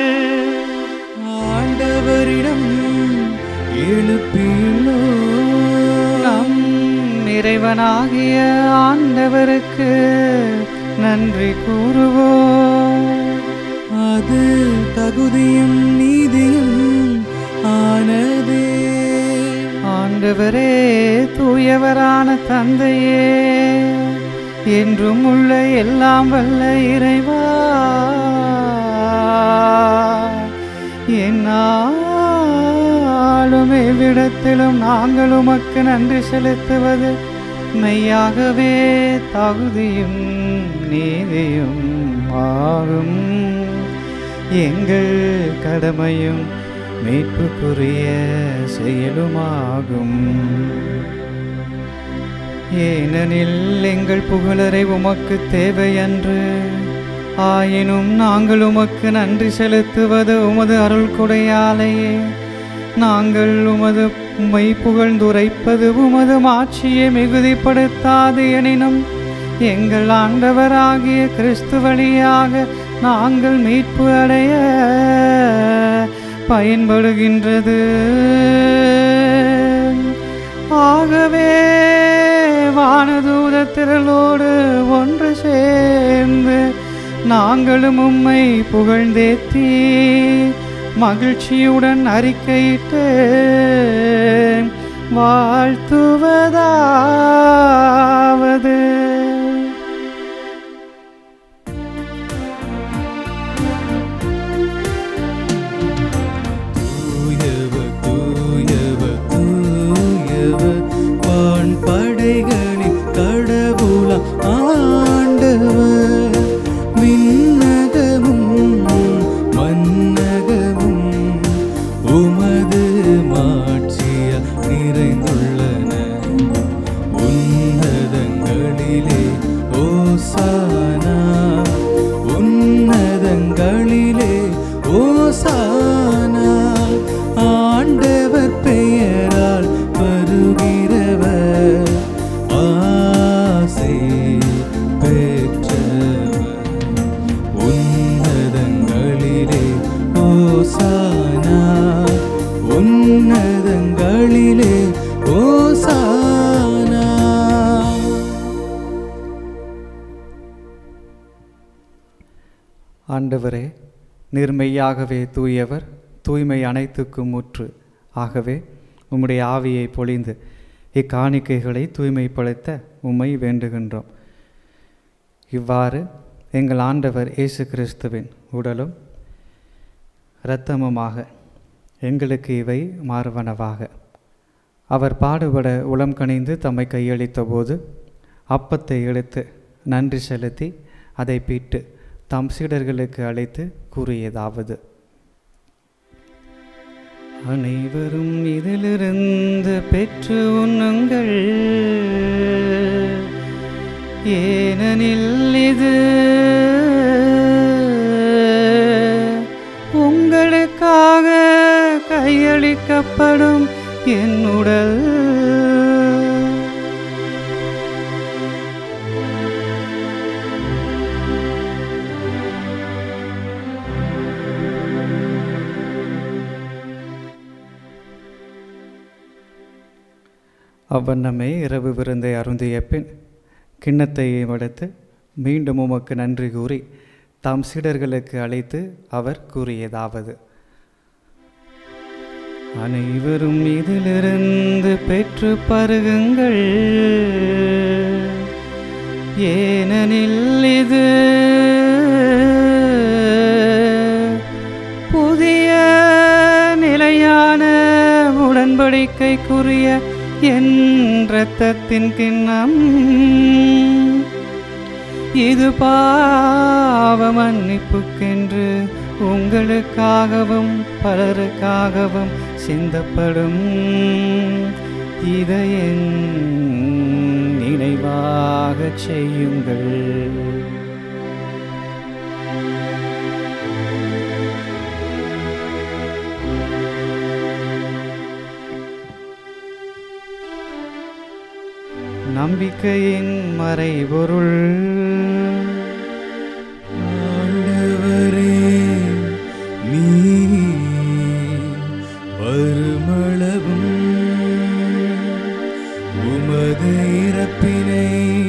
ஆண்டவரிடம் எழுப்பியுள்ளோ நம் இறைவனாகிய ஆண்டவருக்கு நன்றி கூறுவோம் அது தகுதியும் நீதியும் ஆனதே ஆண்டவரே தூயவரான தந்தையே என்றும் உள்ள எல்லாம் வல்ல இறைவா என்னாலும் எவ்விடத்திலும் நாங்கள் உமக்கு நன்றி செலுத்துவது மெய்யாகவே தகுதியும் நீதியும் ஆகும் எங்கள் கடமையும் மீட்புக்குரிய செயலுமாகும் ஏனெனில் எங்கள் புகழரை உமக்கு தேவையன்று ஆயினும் நாங்கள் உமக்கு நன்றி செலுத்துவது உமது அருள் கொடையாலேயே நாங்கள் உமது உம்மை புகழ்ந்துரைப்பது உமது மாட்சியை மிகுதிப்படுத்தாது எனினும் எங்கள் ஆண்டவராகிய கிறிஸ்து வழியாக நாங்கள் மீட்பு அடைய பயன்படுகின்றது ஆகவே வானதூத திரளோடு ஒன்று சேர்ந்து நாங்களும் உம்மை புகழ்ந்தேத்தி மகிழ்ச்சியுடன் அறிக்கையிட்டு வாழ்த்துவதாவது தூயவர் தூயவர் தூயவர் வான் படைகளின் கடவுளாம் ஆண்டவர் விண்ணகமும் மன்னகமும் உமது மாட்சியால் நிறைந்துள்ளன உன்னதங்களிலே ஓசானா உன்னதங்களிலே ஓசானா ஆண்டவர் பெயரால் வருகிறவர் ஆசை பெற்றவர் உன்னதங்களிலே ஓசானா உன்னதங்களிலே ஓசானா ஆண்டவரே நிர்மையாகவே தூயவர் தூய்மை அனைத்துக்கும் முற்று ஆகவே உம்முடைய ஆவியை பொழிந்து இக்காணிக்கைகளை தூய்மைப்படுத்த உம்மை வேண்டுகின்றோம் இவ்வாறு எங்கள் ஆண்டவர் இயேசு கிறிஸ்துவின் உடலும் இரத்தமுமாக எங்களுக்கு இவை மாறுவனவாக அவர் பாடுபட உளம் கனிந்து தம்மை கையளித்த போது அப்பத்தை எடுத்து நன்றி செலுத்தி அதை பிட்டு தம் சீடர்களுக்கு அழைத்து கூறியதாவது அனைவரும் இதிலிருந்து பெற்று உண்ணுங்கள் ஏனெனில் இது உங்களுக்காக கையளிக்கப்படும் என் உடல் அவ்வண்ணமே இரவு விருந்தை அருந்திய பின் கிண்ணத்தை எடுத்து மீண்டும் உமக்கு நன்றி கூறி தாம் சீடர்களுக்கு அழைத்து அவர் கூறியதாவது அனைவரும் இதிலிருந்து பெற்று பருகுங்கள் ஏனெனில் இது புதிய நிலையான உடன்படிக்கைக்குரிய என் இரத்தத்தின் கிண்ணம் இது பாவ மன்னிப்புக்கென்று உங்களுக்காகவும் பலருக்காகவும் சிந்தப்படும் இதை என் நினைவாகச் செய்யுங்கள் நம்பிக்கையின் மறைபொருள் ஆண்டவரே நீ வருமளவும் உமது இறப்பினை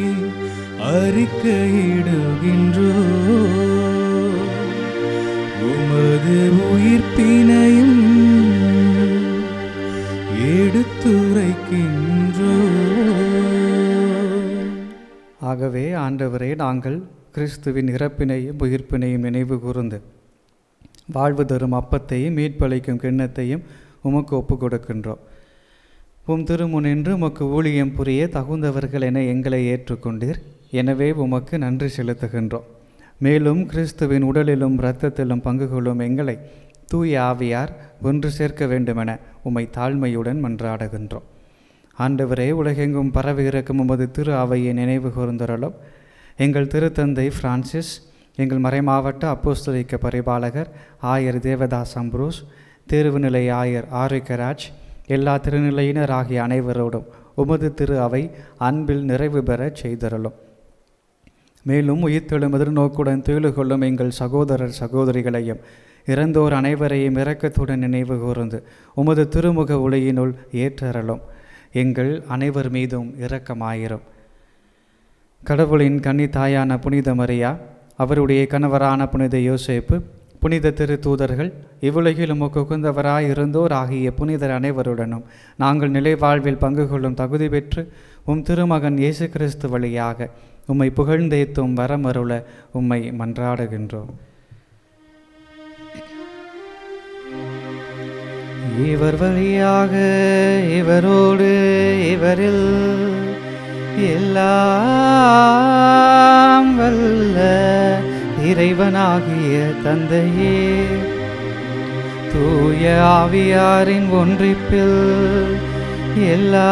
அறிக்கையிடுகின்றோ உமது உயிர்ப்பினையும் எடுத்துரைக்கின்றோ ஆகவே ஆண்டவரே நாங்கள் கிறிஸ்துவின் இறப்பினையும் உயிர்ப்பினையும் நினைவு கூர்ந்து வாழ்வு தரும் அப்பத்தையும் மீட்பளிக்கும் கிண்ணத்தையும் உமக்கு ஒப்பு கொடுக்கின்றோம் உம் திருமுனின்று உமக்கு ஊழியம் புரிய தகுந்தவர்கள் என எங்களை ஏற்றுக்கொண்டீர் எனவே உமக்கு நன்றி செலுத்துகின்றோம் மேலும் கிறிஸ்துவின் உடலிலும் இரத்தத்திலும் பங்கு கொள்ளும் எங்களை தூய ஆவியார் ஒன்று சேர்க்க வேண்டுமென உம்மை தாழ்மையுடன் மன்றாடுகின்றோம் ஆண்டவரே உலகெங்கும் பரவி இருக்கும் உமது திரு அவையை நினைவு கூர்ந்தருளும் எங்கள் திருத்தந்தை பிரான்சிஸ் எங்கள் மறைமாவட்ட அப்போஸ்தலிக்க பரிபாலகர் ஆயர் தேவதாஸ் அம்ப்ரூஸ் தேர்வுநிலை ஆயர் ஆரோக்கியராஜ் எல்லா திருநிலையினர் ஆகிய அனைவரோடும் உமது திரு அவை அன்பில் நிறைவு பெறச் செய்தருளும் மேலும் உயிர்த்தெழும் எதிர்நோக்குடன் துயிலு கொள்ளும் எங்கள் சகோதரர் சகோதரிகளையும் இறந்தோர் அனைவரையும் இரக்கத்துடன் நினைவு கூர்ந்து உமது திருமுக ஒளியினுள் ஏற்றரலும் எங்கள் அனைவர் மீதும் இரக்கமாயிரும் கடவுளின் கன்னி தாயான புனித மரியா அவருடைய கணவரான புனித யோசேப்பு புனித திருத்தூதர்கள் இவ்வுலகில் உமக்கு உகந்தவராய் இருந்தோர் ஆகிய புனிதர் அனைவருடனும் நாங்கள் நிலை வாழ்வில் பங்கு கொள்ளும் தகுதி பெற்று உம் திருமகன் இயேசு கிறிஸ்து வழியாக உம்மை புகழ்ந்தேத்தும் வரமருள உம்மை மன்றாடுகின்றோம் இவர் வழியாக இவரோடு இவரில் எல்லாம் வல்ல இறைவனாகிய தந்தையே தூய ஆவியாரின் ஒன்றிப்பில் எல்லா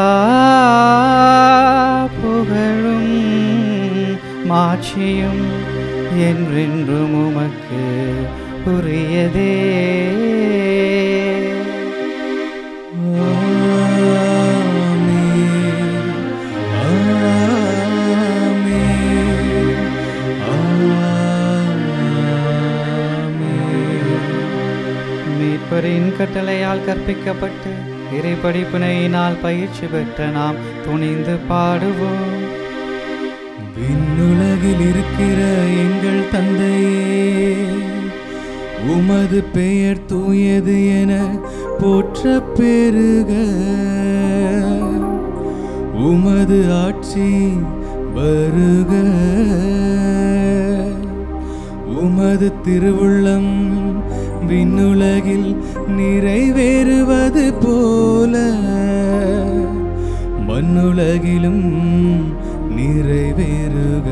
புகழும் மாட்சியும் என்றென்றும் உமக்கு உரியதே மீட்பரின் கட்டளையால் கற்பிக்கப்பட்டு இறை படிப்பினையினால் பயிற்சி பெற்ற நாம் துணிந்து பாடுவோம் விண்ணுலகில் இருக்கிற எங்கள் தந்தையே உமது பெயர் தூயது என போற்ற பெருக உமது ஆட்சி வருக உமது திருவுள்ளம் விண்ணுலகில் நிறைவேறுவது போல மண்ணுலகிலும் நிறைவேறுக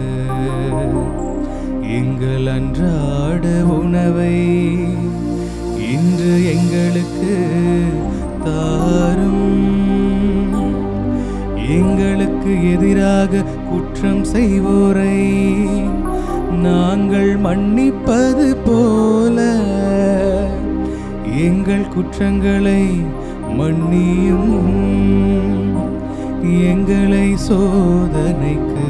எங்கள் அன்றாட உணவை இன்று எங்களுக்கு தாரும் எங்களுக்கு எதிராக குற்றம் செய்வோரை நாங்கள் மன்னிப்பது போல எங்கள் குற்றங்களை மன்னியும் எங்களை சோதனைக்கு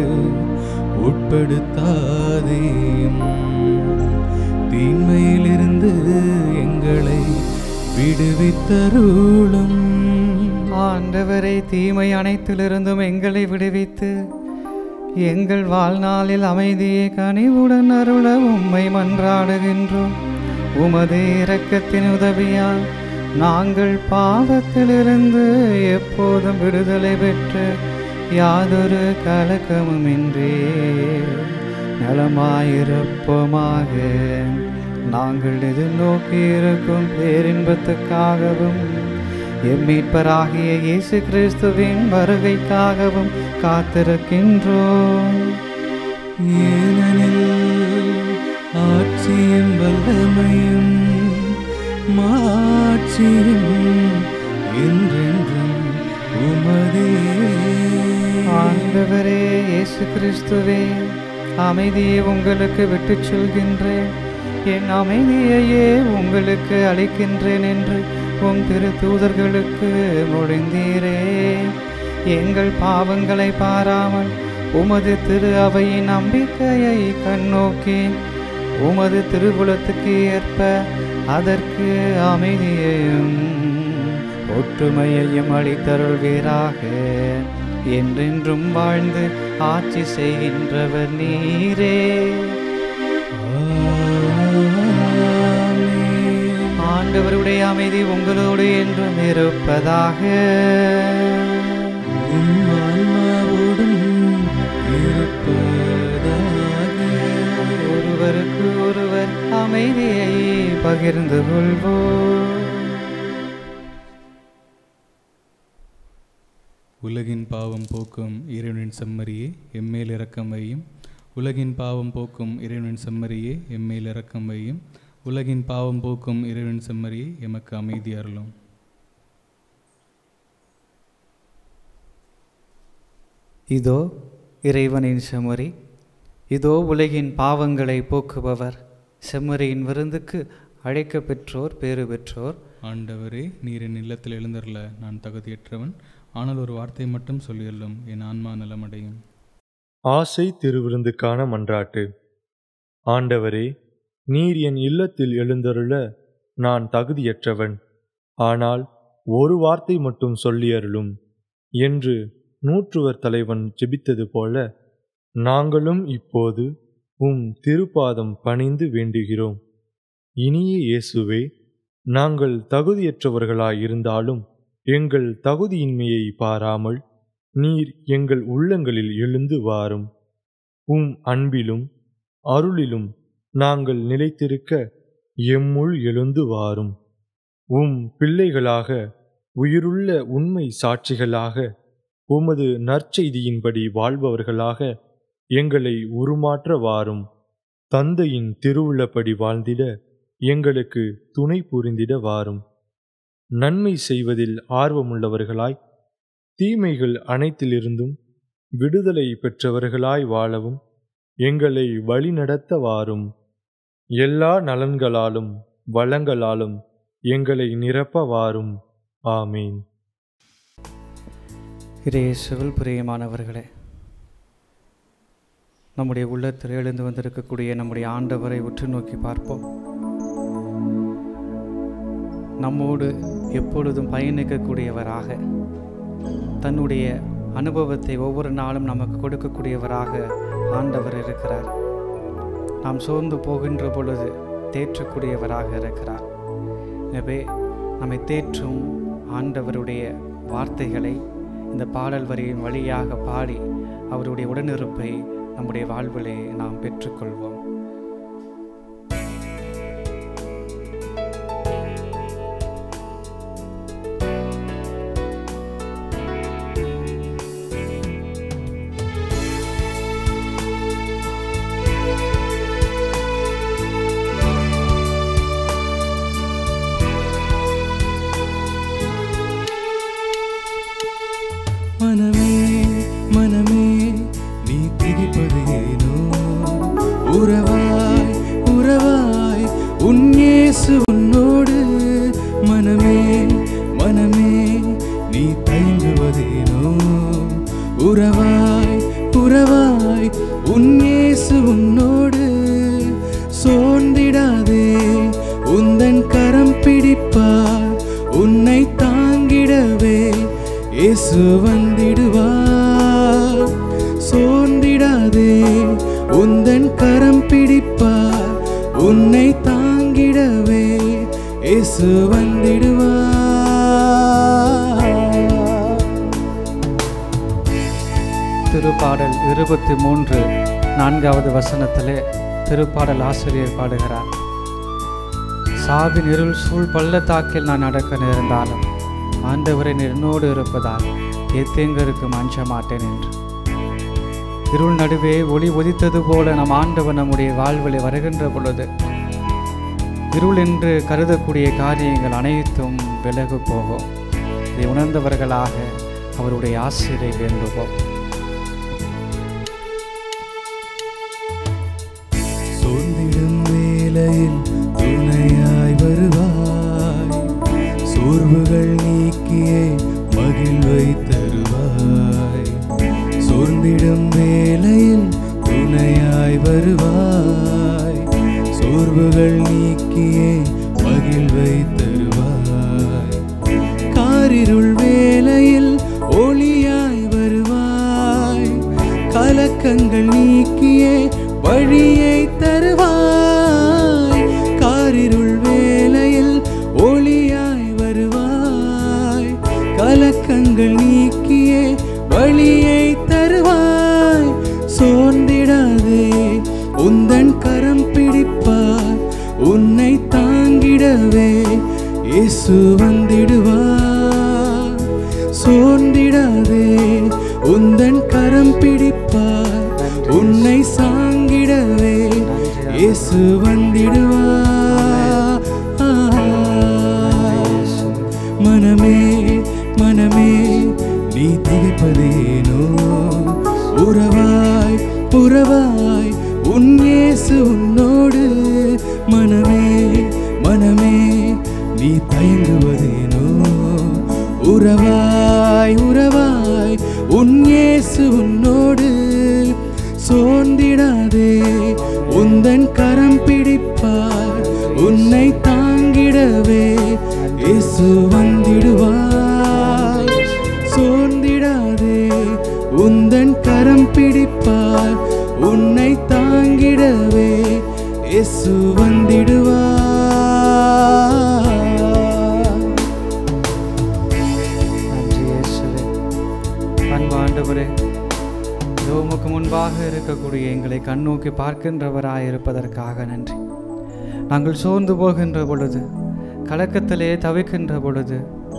உட்படுத்தாதேயும் தீமையிலிருந்து எங்களை விடுவித்தருளும் ஆண்டவரை தீமை அனைத்திலிருந்தும் எங்களை விடுவித்து எங்கள் வாழ்நாளில் அமைதியை கனிவுடன் அருள உம்மை மன்றாடுகின்றோம் உமது இரக்கத்தின் உதவியால் நாங்கள் பாவத்திலிருந்து எப்போதும் விடுதலை பெற்று யாதொரு கலக்கமுமின்றி நலமாயிருப்போமாக நாங்கள் எதிர்நோக்கி இருக்கும் பேரின்பத்துக்காகவும் எம்மீட்பராகிய இயேசு கிறிஸ்துவின் வருகைக்காகவும் காத்திருக்கின்றோம் ஏனெனில் ஆட்சியும் வல்லமையும் மாட்சியும் என்றென்றும் உமதே ஆண்டவரே இயேசு கிறிஸ்துவே அமைதியை உங்களுக்கு விட்டுச் செல்கின்றேன் என் அமைதியையே உங்களுக்கு அளிக்கின்றேன் என்று உம் திரு தூதர்களுக்கு மொழிந்தீரே எங்கள் பாவங்களை பாராமல் உமது திரு அவையின் நம்பிக்கையை கண்ணோக்கி உமது திருவுளத்துக்கு ஏற்ப அதற்கு அமைதியையும் ஒற்றுமையையும் அளித்தருள்வீராக என்றென்றும் வாழ்ந்து ஆட்சி செய்கின்றவர் நீரே ஆமென். ஆண்டவருடைய அமைதி உங்களோடு என்றும் இருப்பதாக உம் ஆன்மாவோடும் இருப்பதாக ஒருவருக்கு ஒருவர் அமைதியை பகிர்ந்து கொள்வோம் உலகின் பாவம் போக்கும் இறைவனின் செம்மறியே எம்மேல் இரக்கம் வையும் உலகின் பாவம் போக்கும் இறைவனின் செம்மறியே எம்மேல் இரக்கம் வையும் உலகின் பாவம் போக்கும் இறைவனின் செம்மறியே எமக்கு அமைதி அருளும் இதோ இறைவனின் செம்மறி இதோ உலகின் பாவங்களை போக்குபவர் செம்மறியின் விருந்துக்கு அழைக்க பெற்றோர் பேறு பெற்றோர் ஆண்டவரே நீர் என் இல்லத்தில் எழுந்தருள நான் தகுதியற்றவன் ஆனால் ஒரு வார்த்தை மட்டும் சொல்லியல்லும் என் ஆன்மா நலமடையும் ஆசை திருவிருந்துக்கான மன்றாட்டு ஆண்டவரே நீர் என் இல்லத்தில் எழுந்தருள நான் தகுதியற்றவன் ஆனால் ஒரு வார்த்தை மட்டும் சொல்லி அருளும் என்று நூற்றுவர் தலைவன் ஜெபித்தது போல நாங்களும் இப்போது உம் திருப்பாதம் பணிந்து வேண்டுகிறோம் இனிய இயேசுவே நாங்கள் தகுதியற்றவர்களாயிருந்தாலும் எங்கள் தகுதியின்மையை பாராமல் நீர் எங்கள் உள்ளங்களில் எழுந்து வாரும் உம் அன்பிலும் அருளிலும் நாங்கள் நிலைத்திருக்க எம்முள் எழுந்து வாரும் உம் பிள்ளைகளாக உயிருள்ள உண்மை சாட்சிகளாக உமது நற்செய்தியின்படி வாழ்பவர்களாக எங்களை உருமாற்ற வாரும் தந்தையின் திருவுள்ளப்படி வாழ்ந்திட எங்களுக்கு துணை புரிந்திட வாரும் நன்மை செய்வதில் ஆர்வமுள்ளவர்களாய் தீமைகள் அனைத்திலிருந்தும் விடுதலை பெற்றவர்களாய் வாழவும் எங்களை வழிநடத்த வாரும் எல்லா நலன்களாலும் வளங்களாலும் எங்களை நிரப்ப வாரும் ஆமீன் இறையேசுவில் பிரியமானவர்களே நம்முடைய உள்ளத்தில் எழுந்து வந்திருக்கக்கூடிய நம்முடைய ஆண்டவரை உற்று நோக்கி பார்ப்போம் நம்மோடு எப்பொழுதும் பயணிக்கக்கூடியவராக தன்னுடைய அனுபவத்தை ஒவ்வொரு நாளும் நமக்கு கொடுக்கக்கூடியவராக ஆண்டவர் இருக்கிறார் நாம் சோர்ந்து போகின்ற பொழுது தேற்றக்கூடியவராக இருக்கிறார் எனவே நம்மை தேற்றும் ஆண்டவருடைய வார்த்தைகளை இந்த பாடல் வரியின் வழியாக பாடி அவருடைய உடனிருப்பை நம்முடைய வாழ்விலே நாம் பெற்றுக்கொள்வோம் மனமே மனமே நீ திகைப்பது ஏனோ உறவாய் உறவாய் உன் இயேசு உன்னோடு மனமே மனமே நீ தயங்குவதேனோ உறவாய் உறவாய் உன் இயேசு உன்னோடு சோர்ந்திடாதே உந்தன் கரம் பிடிப்பார் உன்னை தாங்கிடவே இயேசு வந்திடுவார் சோர்ந்திடாதே உந்தன் கரம் பிடிப்பார் உன்னை தாங்கிடவே இயேசு வந்திடுவார் திருப்பாடல் இருபத்தி மூன்று நான்காவது வசனத்திலே திருப்பாடல் ஆசிரியர் பாடுகிறார் சாவின் இருள் சூழ் பள்ளத்தாக்கில் நான் நடக்க நேர்ந்தாலும் ஆண்டவரை என்னோடு இருப்பதால் எத்தேங்கருக்கும் அஞ்ச மாட்டேன் என்று இருள் நடுவே ஒளி உதித்தது போல நம் ஆண்டவர் நம்முடைய வாழ்விலே வருகின்ற பொழுது இருள் என்று கருதக்கூடிய காரியங்கள் அனைத்தும் விலகு போகும் இதை உணர்ந்தவர்களாக அவருடைய ஆசிரியை வேண்டுவோம் சோர்ந்திடும் வேளையில் துணையாய் வருவாய் சோர்வுகள் நீக்கியே மகிழ்வை தருவாய் சோர்ந்திடும் வேளையில் துணையாய் வருவாய் சோர்வுகள் நீக்கியே மகிழ்வை தருவாய் காரிருள் வேளையில் ஒளியாய் வருவாய் கலக்கங்கள் நீக்கியே வழியை தருவாய் காரிருள் வேளையில் ஒளியாய் வருவாய் கலக்கங்கள் நீக்கியே வழியை தருவாய் சோர்ந்திடாதே உந்தன் கரம் பிடிப்பார் உன்னை தாங்கிடவே இயேசு வந்திடுவார் சோர்ந்திடாதே உந்தன் கரம் பிடிப்பார் உன்னை சாங்கிடவே இயேசு வந்திடுவார் மனமே மனமே நீ திகைப்பதேனோ உறவாய் உறவாய் உன் இயேசு உன்னோடு மனமே மனமே நீ தயங்குவதேனோ உறவாய் உறவாய் உன் இயேசு உன்னோடு சோர்ந்திடாதே உந்தன் கரம் பிடிப்பார் உன்னை தாங்கிடவே இயேசு வந்திடுவார் இயேசு வந்திடுவார் நன்றி இயேசுவே அன்பு ஆண்டவரே இதோ உமக்கு முன்பாக இருக்கக்கூடிய எங்களை கண்ணோக்கி பார்க்கின்றவராய் இருப்பதற்காக நன்றி நாங்கள் சோர்ந்து போகின்ற பொழுது கலக்கத்திலே தவிக்கின்ற பொழுது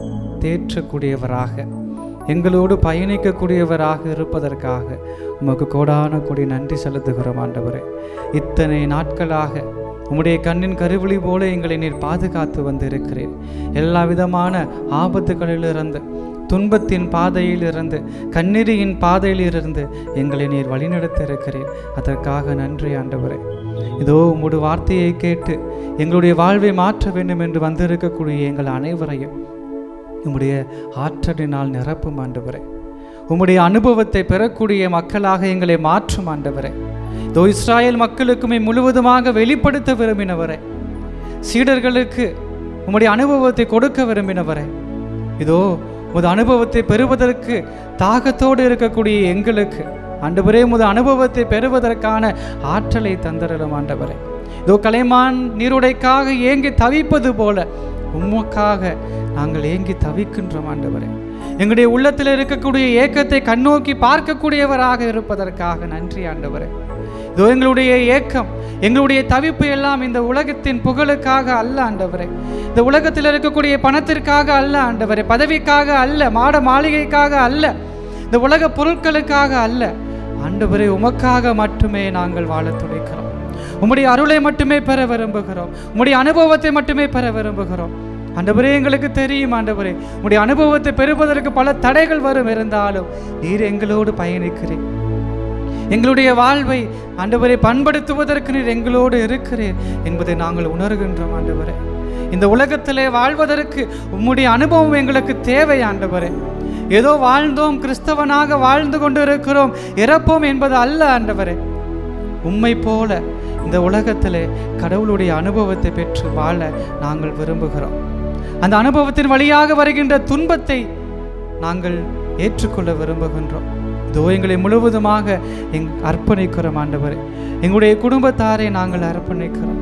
தேற்றக்கூடியவராக எங்களோடு பயணிக்கக்கூடியவராக இருப்பதற்காக உமக்கு கோடான கொடி நன்றி செலுத்துகிறோம் ஆண்டவரே இத்தனை நாட்களாக உம்முடைய கண்ணின் கருவிழி போல எங்களை நீர் பாதுகாத்து வந்திருக்கிறீர் எல்லா விதமான ஆபத்துகளிலிருந்து துன்பத்தின் பாதையிலிருந்து கண்ணீரியின் பாதையிலிருந்து எங்களை நீர் வழிநடத்தி இருக்கிறீர் அதற்காக நன்றி ஆண்டவரே இதோ உம்முடைய வார்த்தையை கேட்டு எங்களுடைய வாழ்வை மாற்ற வேண்டும் என்று வந்திருக்கக்கூடிய எங்கள் அனைவரையும் உம்முடைய ஆற்றலினால் நிரப்பும் ஆண்டவரே உம்முடைய அனுபவத்தை பெறக்கூடிய மக்களாக எங்களை மாற்றும் ஆண்டவரே இதோ இஸ்ராயேல் மக்களுக்குமே முழுவதுமாக வெளிப்படுத்த விரும்பினவரே சீடர்களுக்கு உம்முடைய அனுபவத்தை கொடுக்க விரும்பினவரே இதோ உமது அனுபவத்தை பெறுவதற்கு தாகத்தோடு இருக்கக்கூடிய எங்களுக்கு ஆண்டவரே உமது அனுபவத்தை பெறுவதற்கான ஆற்றலை தந்தரலும் ஆண்டவரே இதோ கலைமான் நீருடைக்காக ஏங்கி தவிப்பது போல உமக்காக நாங்கள் ஏங்கி தவிக்கின்றோம் ஆண்டவரே எங்களுடைய உள்ளத்தில் இருக்கக்கூடிய ஏக்கத்தை கண்ணோக்கி பார்க்கக்கூடியவராக இருப்பதற்காக நன்றி ஆண்டவரே இதோ எங்களுடைய ஏக்கம் எங்களுடைய தவிப்பு எல்லாம் இந்த உலகத்தின் புகழுக்காக அல்ல ஆண்டவரே இந்த உலகத்தில் இருக்கக்கூடிய பணத்திற்காக அல்ல ஆண்டவரே பதவிக்காக அல்ல மாட மாளிகைக்காக அல்ல இந்த உலக பொருட்களுக்காக அல்ல ஆண்டவரே உமக்காக மட்டுமே நாங்கள் வாழத் துடிக்கிறோம் உம்முடைய அருளை மட்டுமே பெற விரும்புகிறோம் உம்முடைய அனுபவத்தை மட்டுமே பெற விரும்புகிறோம் ஆண்டவரே எங்களுக்கு தெரியும் ஆண்டவரே உம்முடைய அனுபவத்தை பெறுவதற்கு பல தடைகள் வரும் இருந்தாலும் நீர் எங்களோடு பயணிக்கிறீர் எங்களுடைய வாழ்வை ஆண்டவரை பண்படுத்துவதற்கு நீர் எங்களோடு இருக்கிறீர் என்பதை நாங்கள் உணர்கின்றோம் ஆண்டவரே இந்த உலகத்திலே வாழ்வதற்கு உம்முடைய அனுபவம் எங்களுக்கு தேவை ஆண்டவரே ஏதோ வாழ்ந்தோம் கிறிஸ்தவனாக வாழ்ந்து கொண்டு இருக்கிறோம் இறப்போம் என்பது அல்ல ஆண்டவரே உம்மை போல இந்த உலகத்திலே கடவுளுடைய அனுபவத்தை பெற்று வாழ நாங்கள் விரும்புகிறோம் அந்த அனுபவத்தின் வழியாக வருகின்ற துன்பத்தை நாங்கள் ஏற்றுக்கொள்ள விரும்புகின்றோம் இதோ எங்களை முழுவதுமாக எங் அர்ப்பணிக்கிறோம் ஆண்டவரே எங்களுடைய குடும்பத்தாரை நாங்கள் அர்ப்பணிக்கிறோம்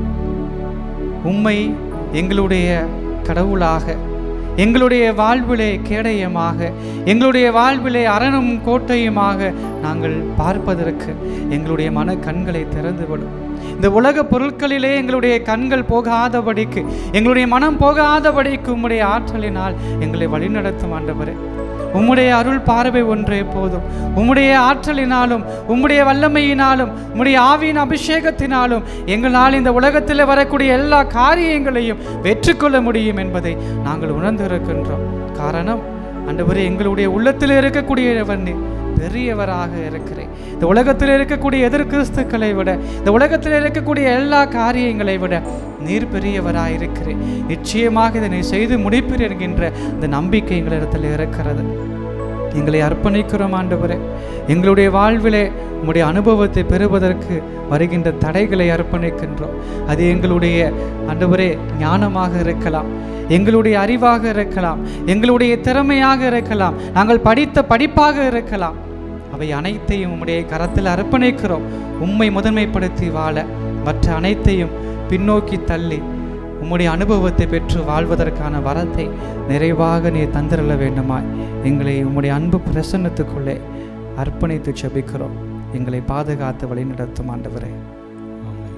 உம்மை எங்களுடைய கடவுளாக எங்களுடைய வாழ்விலே கேடயமாக எங்களுடைய வாழ்விலே அரணும் கோட்டையுமாக நாங்கள் பார்ப்பதற்கு எங்களுடைய மன கண்களை திறந்துவிடும் இந்த உலக பொருட்களிலே எங்களுடைய கண்கள் போகாதபடிக்கு எங்களுடைய மனம் போகாதபடிக்கு உம்முடைய ஆற்றலினால் எங்களை வழிநடத்தும் ஆண்டவரே உம்முடைய அருள் பார்வை ஒன்றே போதும் உம்முடைய ஆற்றலினாலும் உம்முடைய வல்லமையினாலும் உம்முடைய ஆவியின் அபிஷேகத்தினாலும் எங்களால் இந்த உலகத்தில் வரக்கூடிய எல்லா காரியங்களையும் வெற்றி கொள்ள முடியும் என்பதை நாங்கள் உணர்ந்திருக்கின்றோம் காரணம் ஆண்டவரே எங்களுடைய உள்ளத்தில் இருக்கக்கூடியவர் நீர் பெரியவராக இருக்கிறேன் இந்த உலகத்தில் இருக்கக்கூடிய எதிர்கிறிஸ்துக்களை விட இந்த உலகத்தில் இருக்கக்கூடிய எல்லா காரியங்களை விட நீர் பெரியவராக இருக்கிறேன் நிச்சயமாக இதனை செய்து முடிப்பீர் என்கின்ற இந்த நம்பிக்கை எங்களிடத்தில் இருக்கிறது எங்களை அர்ப்பணிக்கிறோம் ஆண்டவரே எங்களுடைய வாழ்விலே உம்முடைய அனுபவத்தை பெறுவதற்கு வருகின்ற தடைகளை அர்ப்பணிக்கின்றோம் அது எங்களுடைய ஆண்டவரே ஞானமாக இருக்கலாம் எங்களுடைய அறிவாக இருக்கலாம் எங்களுடைய திறமையாக இருக்கலாம் நாங்கள் படித்த படிப்பாக இருக்கலாம் அவை அனைத்தையும் உம்முடைய கரத்தில் அர்ப்பணிக்கிறோம் உம்மை முதன்மைப்படுத்தி வாழ மற்ற அனைத்தையும் பின்னோக்கி தள்ளி உம்முடைய அனுபவத்தை பெற்று வாழ்வதற்கான வரத்தை நிறைவாக நீ தந்திரல வேண்டுமாய் எங்களை உம்முடைய அன்பு பிரசன்னத்துக்குள்ளே அர்ப்பணித்து செபிக்கிறோம் எங்களை பாதுகாத்து வழிநடத்தும் ஆண்டவரே ஆமென்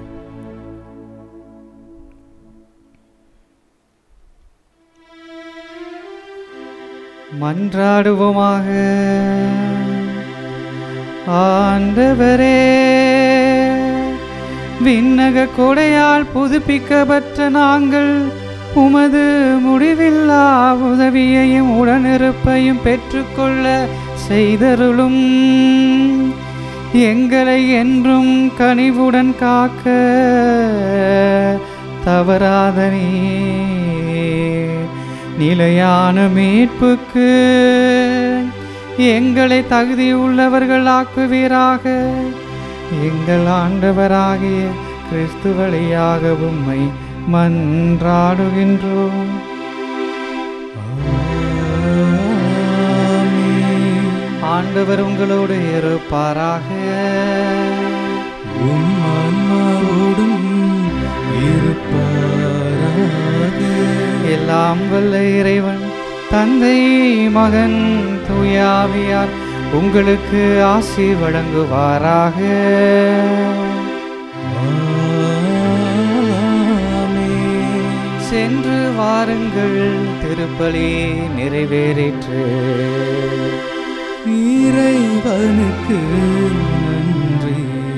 மன்றாடுவோமாக ஆண்டவரே விண்ணக கொடையால் புதுப்பிக்கப்பட்ட நாங்கள் உமது முடிவில்லா உதவியையும் உடனிருப்பையும் பெற்றுக்கொள்ள செய்தருளும் எங்களை என்றும் கனிவுடன் காக்க தவறாத நீர் நிலையான மீட்புக்கு எங்களை தகுதியுள்ளவர்கள் ஆக்குவீராக எங்கள் ஆண்டவராகிய கிறிஸ்து வழியாக உம்மை மன்றாடுகின்றோம் ஆண்டவர் உங்களோடு இருப்பாராக உம் ஆன்மாவோடும் இருப்பாராக எல்லாம் வல்ல இறைவன் தந்தை மகன் தூயாவியார் உங்களுக்கு ஆசி வழங்குவாராக ஆமென். சென்று வாருங்கள் திருப்பலி நிறைவேறிற்று இறைவனுக்கு நன்றி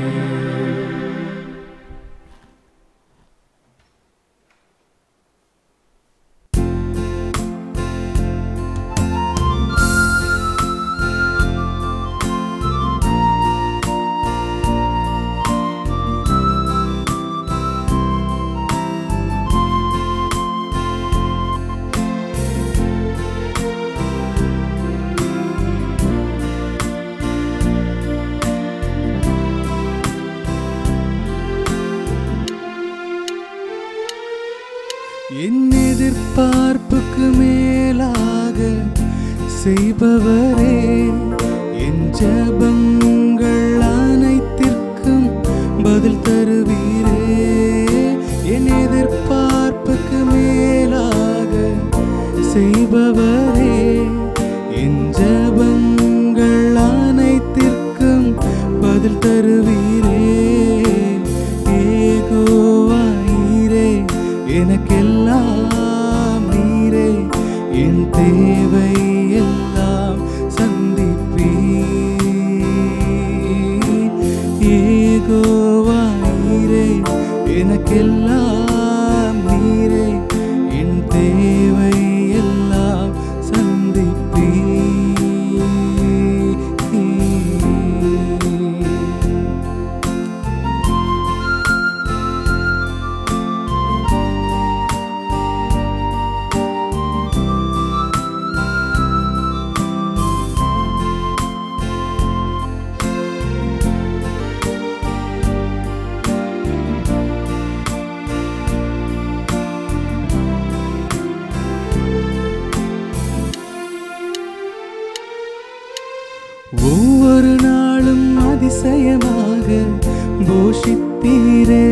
என் எதிர்பார்ப்புக்கு மேலாக செய்பவரே என் ஜபங்கள் அனைத்திற்கும் பதில் தருவீரே என் எதிர்பார்ப்புக்கு மேலாக செய்பவரே என் ஜபங்கள் அனைத்திற்கும் பதில் தருவீரே ஏகோவாயிரே எனக்கெல்லாம் நீரே என் தேவை எல்லாம் சந்திப்பீ ஏகோவாயிரே எனக்கெல்லாம் நீரே என் தேவை எல்லாம் சந்திப்பீ ஒவ்வொரு நாளும் அதிசயமாக போஷித்தீரே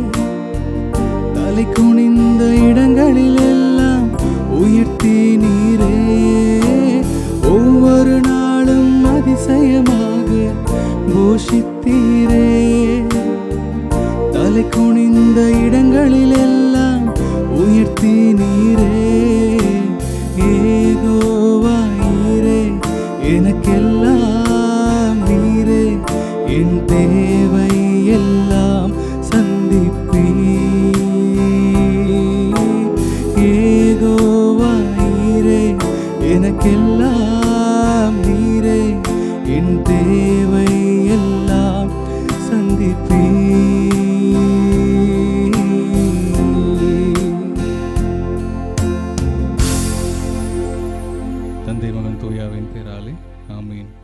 தலை குனிந்த இடங்களில் எல்லாம் உயர்த்தி நீரே ஒவ்வொரு நாளும் அதிசயமாக போஷித்தீரே தலை குனிந்த இடங்களில் எல்லாம் உயர்த்தி நீரே ஏகோவாயிரே எனக்கெல்லாம் நீரே என் தேவை எல்லாம் சந்திப்பீ ஏகோவாயிரே எனக்கெல்லாம் நீரே என் தேவை எல்லாம் சந்திப்பீ தந்தை மகன் தூயாவின் பேராலே ஆமீன்